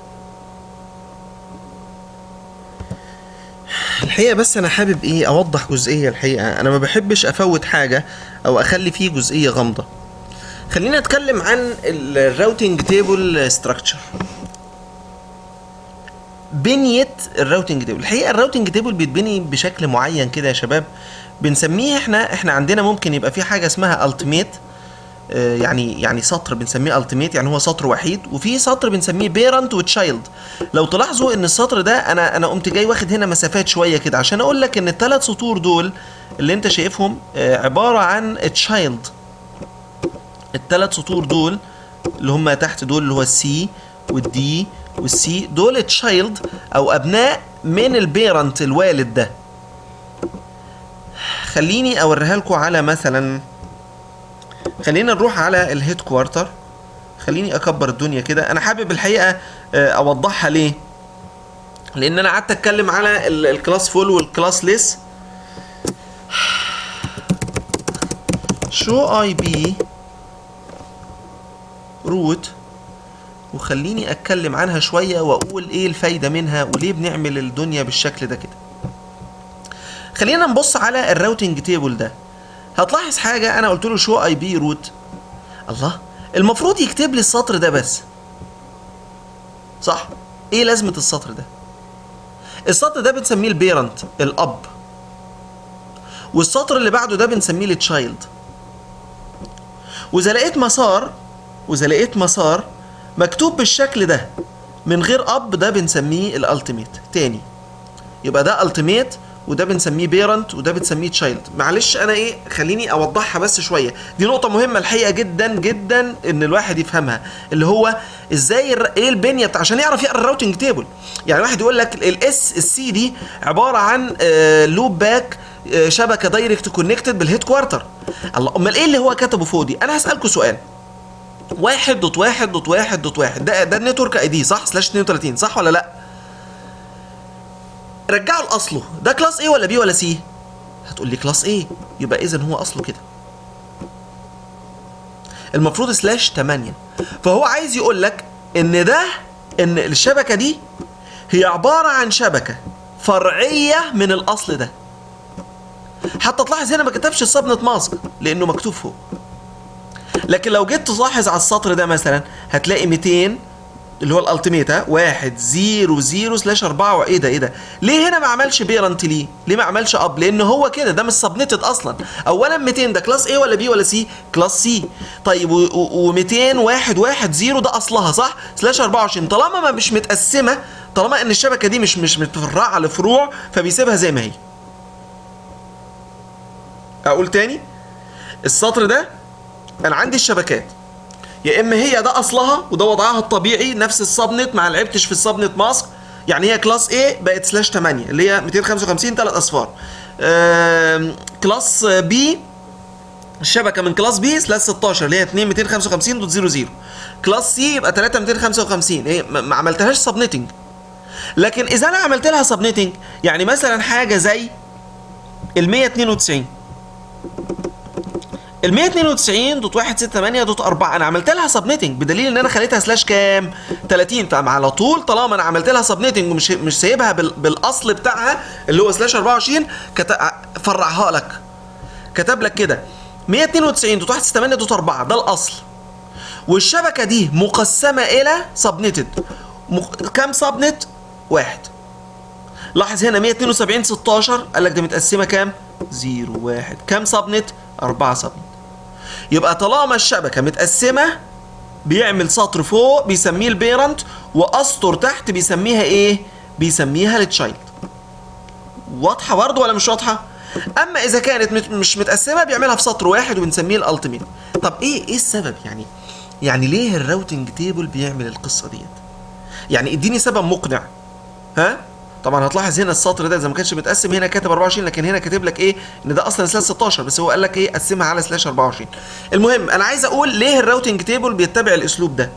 Speaker 1: الحقيقه بس انا حابب ايه اوضح جزئيه الحقيقه انا ما بحبش افوت حاجه او اخلي فيه جزئيه غامضه خلينا نتكلم عن الراوتنج تيبل ستراكشر بنية الراوتنج تيبل الحقيقة الراوتنج تيبل بيتبني بشكل معين كده يا شباب بنسميه احنا احنا عندنا ممكن يبقى في حاجة اسمها التيميت يعني يعني سطر بنسميه التيميت يعني هو سطر وحيد وفي سطر بنسميه بيرنت وتشايلد لو تلاحظوا ان السطر ده انا انا قمت جاي واخد هنا مسافات شويه كده عشان اقول لك ان الثلاث سطور دول اللي انت شايفهم آه، عباره عن تشايلد الثلاث سطور دول اللي هم تحت دول اللي هو السي والدي والسي دول تشايلد او ابناء من البيرنت الوالد ده خليني اوريها لكم على مثلا خلينا نروح على الهيد كوارتر خليني اكبر الدنيا كده انا حابب الحقيقه آه، اوضحها ليه لان انا قعدت اتكلم على ال- الكلاس فول والكلاس ليس شو اي بي روت وخليني اتكلم عنها شويه واقول ايه الفايده منها وليه بنعمل الدنيا بالشكل ده كده خلينا نبص على الراوتنج تيبل ده هتلاحظ حاجه انا قلت له شو اي بي روت الله المفروض يكتب لي السطر ده بس صح ايه لازمه السطر ده السطر ده بنسميه البيرنت الاب والسطر اللي بعده ده بنسميه التشايلد واذا لقيت مسار واذا لقيت مسار مكتوب بالشكل ده من غير اب ده بنسميه الالتيميت تاني يبقى ده التيميت وده بنسميه بيرنت وده بنسميه تشايلد معلش انا ايه خليني اوضحها بس شويه دي نقطه مهمه الحقيقه جدا جدا ان الواحد يفهمها اللي هو ازاي الر- ايه البنيه بتاع عشان يعرف يقرا الراوتنج تيبل يعني واحد يقول لك الاس السي دي عباره عن لوب باك شبكه دايركت كونكتد بالهيد كوارتر الله امال ايه اللي هو كتبه فوق دي انا هسالكم سؤال واحد دوت واحد دوت واحد دوت واحد ده ده النتورك اي دي صح سلاش 32 صح ولا لا رجعه لاصله ده كلاس ايه ولا بي ولا سي هتقول لي كلاس ايه يبقى اذا هو اصله كده المفروض سلاش 8 فهو عايز يقول لك ان ده ان الشبكه دي هي عباره عن شبكه فرعيه من الاصل ده حتى تلاحظ هنا ما كتبش السبنت ماسك لانه مكتوب فوق لكن لو جيت تلاحظ على السطر ده مثلا هتلاقي 200 اللي هو الالتيميت ها 1 0 0 سلاش 4 ايه ده ايه ده ليه هنا ما عملش بيرنت ليه ليه ما عملش اب لان هو كده ده مش سبنتد اصلا اولا 200 ده كلاس ايه ولا بي ولا سي كلاس سي طيب و200 1 1 0 ده اصلها صح سلاش 24 طالما ما مش متقسمه طالما ان الشبكه دي مش مش متفرعه لفروع فبيسيبها زي ما هي اقول تاني السطر ده انا عندي الشبكات يا اما هي ده اصلها وده وضعها الطبيعي نفس السبنت ما لعبتش في السبنت ماسك يعني هي كلاس A بقت سلاش 8 اللي هي 255 ثلاث اصفار آم، كلاس بي الشبكه من كلاس بي سلاش 16 اللي هي 2 255 دوت 00 كلاس سي يبقى 3 255 ايه ما ما عملتهاش سبنيتنج لكن اذا انا عملت لها سبنيتنج يعني مثلا حاجه زي ال 192 ال 192 دوت 168 دوت 4 انا عملت لها سبنيتنج بدليل ان انا خليتها سلاش كام 30 فعلى على طول طالما انا عملت لها سبنيتنج ومش مش سايبها بال بالاصل بتاعها اللي هو سلاش 24 كت... فرعها لك كتب لك كده 192 دوت 168 دوت 4 ده الاصل والشبكه دي مقسمه الى سبنيتد مق... كام سبنت واحد لاحظ هنا 172 16 قال لك ده متقسمه كام 0 1 كام سبنت 4 سبنت يبقى طالما الشبكه متقسمه بيعمل سطر فوق بيسميه البيرنت واسطر تحت بيسميها ايه بيسميها التشايلد واضحه برضه ولا مش واضحه اما اذا كانت مت- مش متقسمه بيعملها في سطر واحد وبنسميه الالتيميت طب ايه ايه السبب يعني يعني ليه الراوتنج تيبل بيعمل القصه ديت يعني اديني سبب مقنع ها طبعا هتلاحظ هنا السطر ده اذا ما كانش متقسم هنا كاتب 24 لكن هنا كاتب لك ايه ان ده اصلا سلاش 16 بس هو قال لك ايه قسمها على سلاش 24 المهم انا عايز اقول ليه الراوتنج تيبل بيتبع الاسلوب ده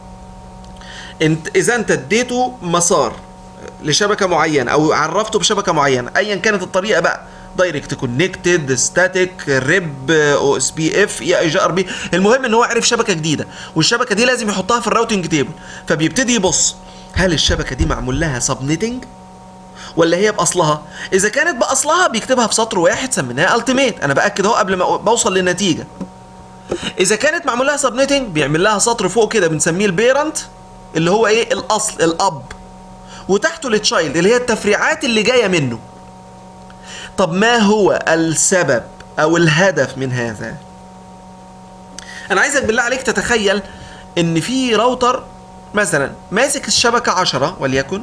Speaker 1: انت اذا انت اديته مسار لشبكه معينه او عرفته بشبكه معينه ايا كانت الطريقه بقى دايركت كونكتد ستاتيك ريب او اس بي اف اي اي جي ار بي المهم ان هو عرف شبكه جديده والشبكه دي لازم يحطها في الراوتنج تيبل فبيبتدي يبص هل الشبكه دي معمول لها سبنيتنج ولا هي باصلها اذا كانت باصلها بيكتبها في سطر واحد سميناها التيميت انا باكد اهو قبل ما بوصل للنتيجه اذا كانت معمول لها سبنيتنج بيعمل لها سطر فوق كده بنسميه البيرنت اللي هو ايه الاصل الاب وتحته التشايلد اللي هي التفريعات اللي جايه منه طب ما هو السبب او الهدف من هذا انا عايزك بالله عليك تتخيل ان في راوتر مثلا ماسك الشبكه 10 وليكن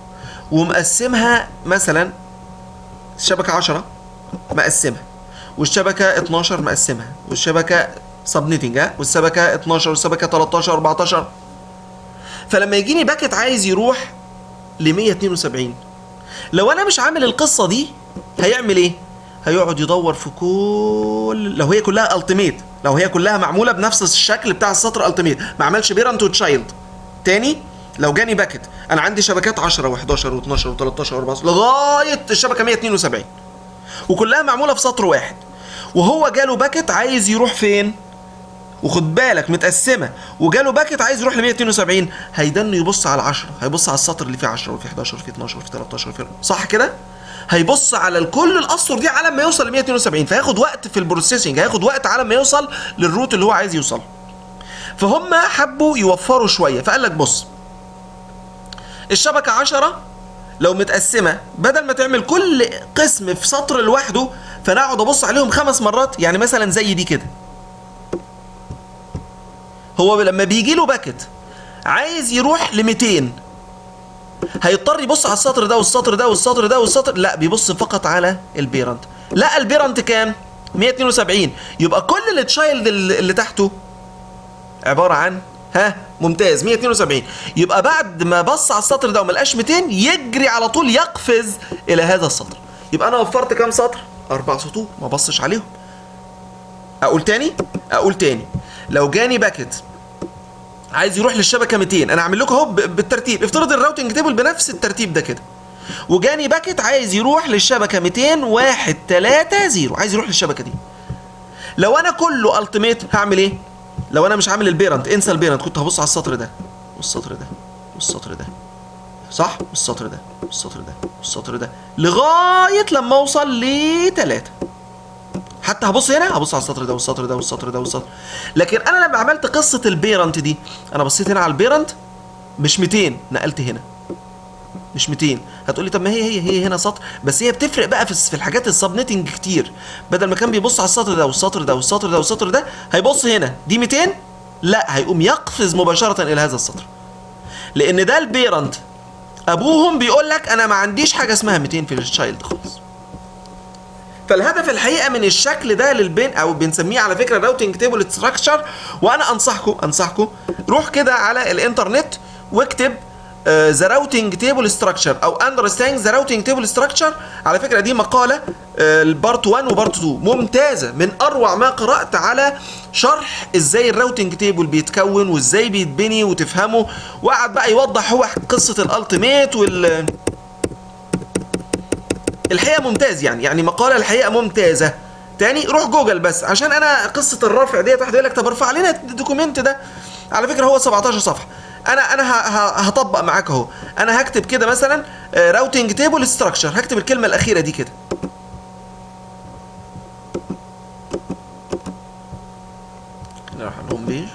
Speaker 1: ومقسمها مثلا الشبكه 10 مقسمها والشبكه 12 مقسمها والشبكه سبنيتنج ها والشبكه 12 والشبكه 13 14 فلما يجيني باكت عايز يروح ل 172 لو انا مش عامل القصه دي هيعمل ايه هيقعد يدور في كل لو هي كلها التيميت لو هي كلها معموله بنفس الشكل بتاع السطر التيميت ما عملش بيرنت وتشايلد تاني لو جاني باكت انا عندي شبكات 10 و11 و12 و13 و14 لغايه الشبكه 172 وكلها معموله في سطر واحد وهو جاله باكت عايز يروح فين وخد بالك متقسمه وجاله باكت عايز يروح ل 172 هيدن يبص على 10 هيبص على السطر اللي فيه 10 وفيه 11 وفيه 12 وفيه 13 وفيه صح كده هيبص على كل الاسطر دي على ما يوصل ل 172 فهياخد وقت في البروسيسنج هياخد وقت على ما يوصل للروت اللي هو عايز يوصل فهم حبوا يوفروا شويه فقال لك بص الشبكه 10 لو متقسمه بدل ما تعمل كل قسم في سطر لوحده فانا اقعد ابص عليهم خمس مرات يعني مثلا زي دي كده هو لما بيجي له باكت عايز يروح ل 200 هيضطر يبص على السطر ده والسطر ده والسطر ده والسطر لا بيبص فقط على البيرنت لا البيرنت كام 172 يبقى كل التشايلد اللي تحته عباره عن ها ممتاز 172 يبقى بعد ما بص على السطر ده وما لقاش 200 يجري على طول يقفز الى هذا السطر يبقى انا وفرت كام سطر اربع سطور ما بصش عليهم اقول تاني اقول تاني لو جاني باكت عايز يروح للشبكه 200 انا اعمل لكم اهو بالترتيب افترض الراوتنج تيبل بنفس الترتيب ده كده وجاني باكت عايز يروح للشبكه 200 1 3 0 عايز يروح للشبكه دي لو انا كله التيميت هعمل ايه لو انا مش عامل البيرنت انسى البيرنت كنت هبص على السطر ده والسطر ده والسطر ده صح والسطر ده والسطر ده والسطر ده لغايه لما اوصل لثلاثة حتى هبص هنا هبص على السطر ده والسطر ده والسطر ده والسطر لكن انا لما عملت قصه البيرنت دي انا بصيت هنا على البيرنت مش 200 نقلت هنا مش 200 هتقولي طب ما هي هي هي هنا سطر بس هي بتفرق بقى في في الحاجات السبنتنج كتير بدل ما كان بيبص على السطر ده والسطر ده والسطر ده والسطر ده هيبص هنا دي 200 لا هيقوم يقفز مباشره الى هذا السطر لان ده البيرنت ابوهم بيقول لك انا ما عنديش حاجه اسمها 200 في التشايلد خالص فالهدف الحقيقه من الشكل ده للبين او بنسميه على فكره راوتنج تيبل ستراكشر وانا انصحكم انصحكم روح كده على الانترنت واكتب ذا راوتنج تيبل ستراكشر او اندرستاند ذا راوتنج تيبل ستراكشر على فكره دي مقاله البارت 1 وبارت 2 ممتازه من اروع ما قرات على شرح ازاي الراوتنج تيبل بيتكون وازاي بيتبني وتفهمه وقعد بقى يوضح هو قصه الالتيميت وال الحقيقه ممتاز يعني يعني مقاله الحقيقه ممتازه تاني روح جوجل بس عشان انا قصه الرفع ديت واحد يقول لك طب ارفع لنا الدوكيمنت ده على فكره هو 17 صفحه انا انا هطبق معاك اهو انا هكتب كده مثلا راوتنج تيبل ستراكشر هكتب الكلمه الاخيره دي كده نروح على الهوم بيج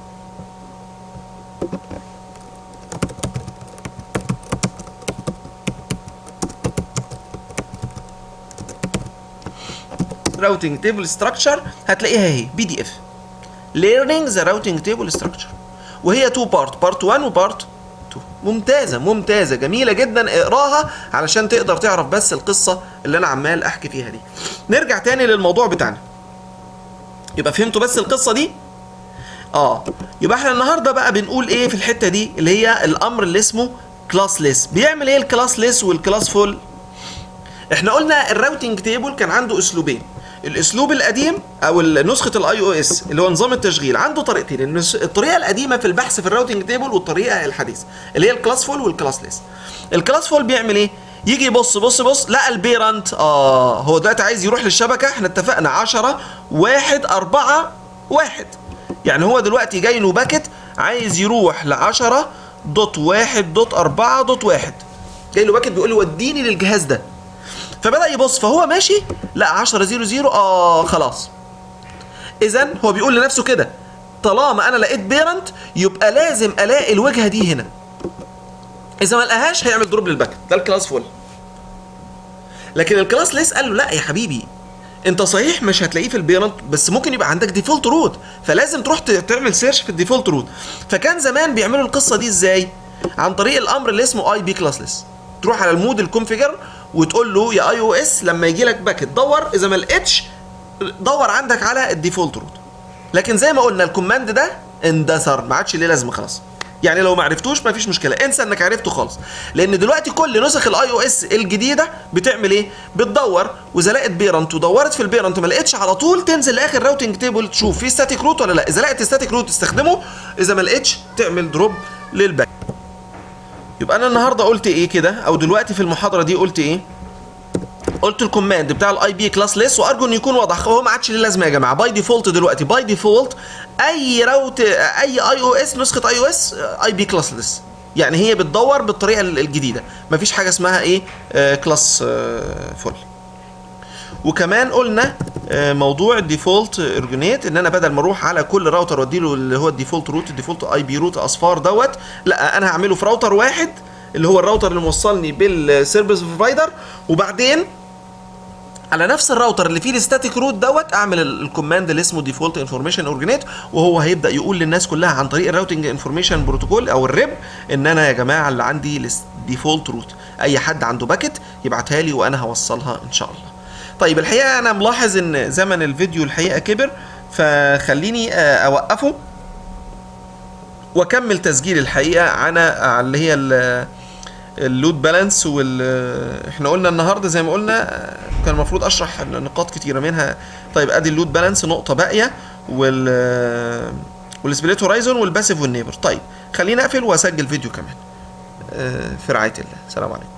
Speaker 1: راوتنج تيبل ستراكشر هتلاقيها اهي بي دي اف ليرنينج ذا راوتنج تيبل ستراكشر وهي تو بارت بارت 1 وبارت 2 ممتازه ممتازه جميله جدا اقراها علشان تقدر تعرف بس القصه اللي انا عمال احكي فيها دي نرجع تاني للموضوع بتاعنا يبقى فهمتوا بس القصه دي اه يبقى احنا النهارده بقى بنقول ايه في الحته دي اللي هي الامر اللي اسمه كلاسليس بيعمل ايه الكلاسليس والكلاس فول احنا قلنا الراوتنج تيبل كان عنده اسلوبين الاسلوب القديم او نسخه الاي او اس اللي هو نظام التشغيل عنده طريقتين الطريقه القديمه في البحث في الراوتنج تيبل والطريقه الحديثه اللي هي الكلاس فول والكلاس ليس الكلاس فول بيعمل ايه يجي يبص بص بص لقى البيرنت اه هو دلوقتي عايز يروح للشبكه احنا اتفقنا 10 1 4 1 يعني هو دلوقتي جاي له باكت عايز يروح ل 10 دوت 1 دوت 4 دوت 1 جاي له باكت بيقول له وديني للجهاز ده فبدا يبص فهو ماشي لا 10 0 0 اه خلاص اذا هو بيقول لنفسه كده طالما انا لقيت بيرنت يبقى لازم الاقي الوجهه دي هنا اذا ما لقاهاش هيعمل دروب للباكت ده الكلاس فول لكن الكلاس ليس قال له لا يا حبيبي انت صحيح مش هتلاقيه في البيرنت بس ممكن يبقى عندك ديفولت روت فلازم تروح تعمل سيرش في الديفولت روت فكان زمان بيعملوا القصه دي ازاي عن طريق الامر اللي اسمه اي بي كلاسلس تروح على المود الكونفيجر وتقول له يا اي او اس لما يجي لك باكت دور اذا ما لقيتش دور عندك على الديفولت روت لكن زي ما قلنا الكوماند ده اندثر ما عادش ليه لازمه خلاص يعني لو ما عرفتوش ما فيش مشكله انسى انك عرفته خالص لان دلوقتي كل نسخ الاي او اس الجديده بتعمل ايه بتدور واذا لقيت بيرنت ودورت في البيرنت ما لقيتش على طول تنزل لاخر راوتنج تيبل تشوف في ستاتيك روت ولا لا اذا لقيت ستاتيك روت تستخدمه اذا ما لقيتش تعمل دروب للباك يبقى انا النهارده قلت ايه كده او دلوقتي في المحاضره دي قلت ايه قلت الكوماند بتاع الاي بي كلاس ليس وارجو انه يكون واضح هو ما عادش ليه لازمه يا جماعه باي ديفولت دلوقتي باي ديفولت اي راوت اي اي او اس نسخه اي او اس اي بي كلاس ليس يعني هي بتدور بالطريقه الجديده مفيش حاجه اسمها ايه آه كلاس آه فل وكمان قلنا آه، موضوع الديفولت ارجونيت ان انا بدل ما اروح على كل راوتر واديله اللي هو الديفولت روت الديفولت اي بي روت اصفار دوت لا انا هعمله في راوتر واحد اللي هو الراوتر اللي موصلني بالسيرفيس بروفايدر وبعدين على نفس الراوتر اللي فيه الستاتيك روت دوت اعمل ال- الكوماند اللي اسمه ديفولت انفورميشن اورجنيت وهو هيبدا يقول للناس كلها عن طريق الراوتنج انفورميشن بروتوكول او الريب ان انا يا جماعه اللي عندي ديفولت روت اي حد عنده باكت يبعتها لي وانا هوصلها ان شاء الله طيب الحقيقه انا ملاحظ ان زمن الفيديو الحقيقه كبر فخليني آه، اوقفه واكمل تسجيل الحقيقه عن على اللي هي ال- اللود بالانس وال احنا قلنا النهارده زي ما قلنا آه، كان المفروض اشرح نقاط كتيره منها طيب ادي اللود بالانس نقطه باقيه وال والسبليت هورايزون والباسيف والنيبر طيب خليني اقفل واسجل فيديو كمان آه، في رعايه الله سلام عليكم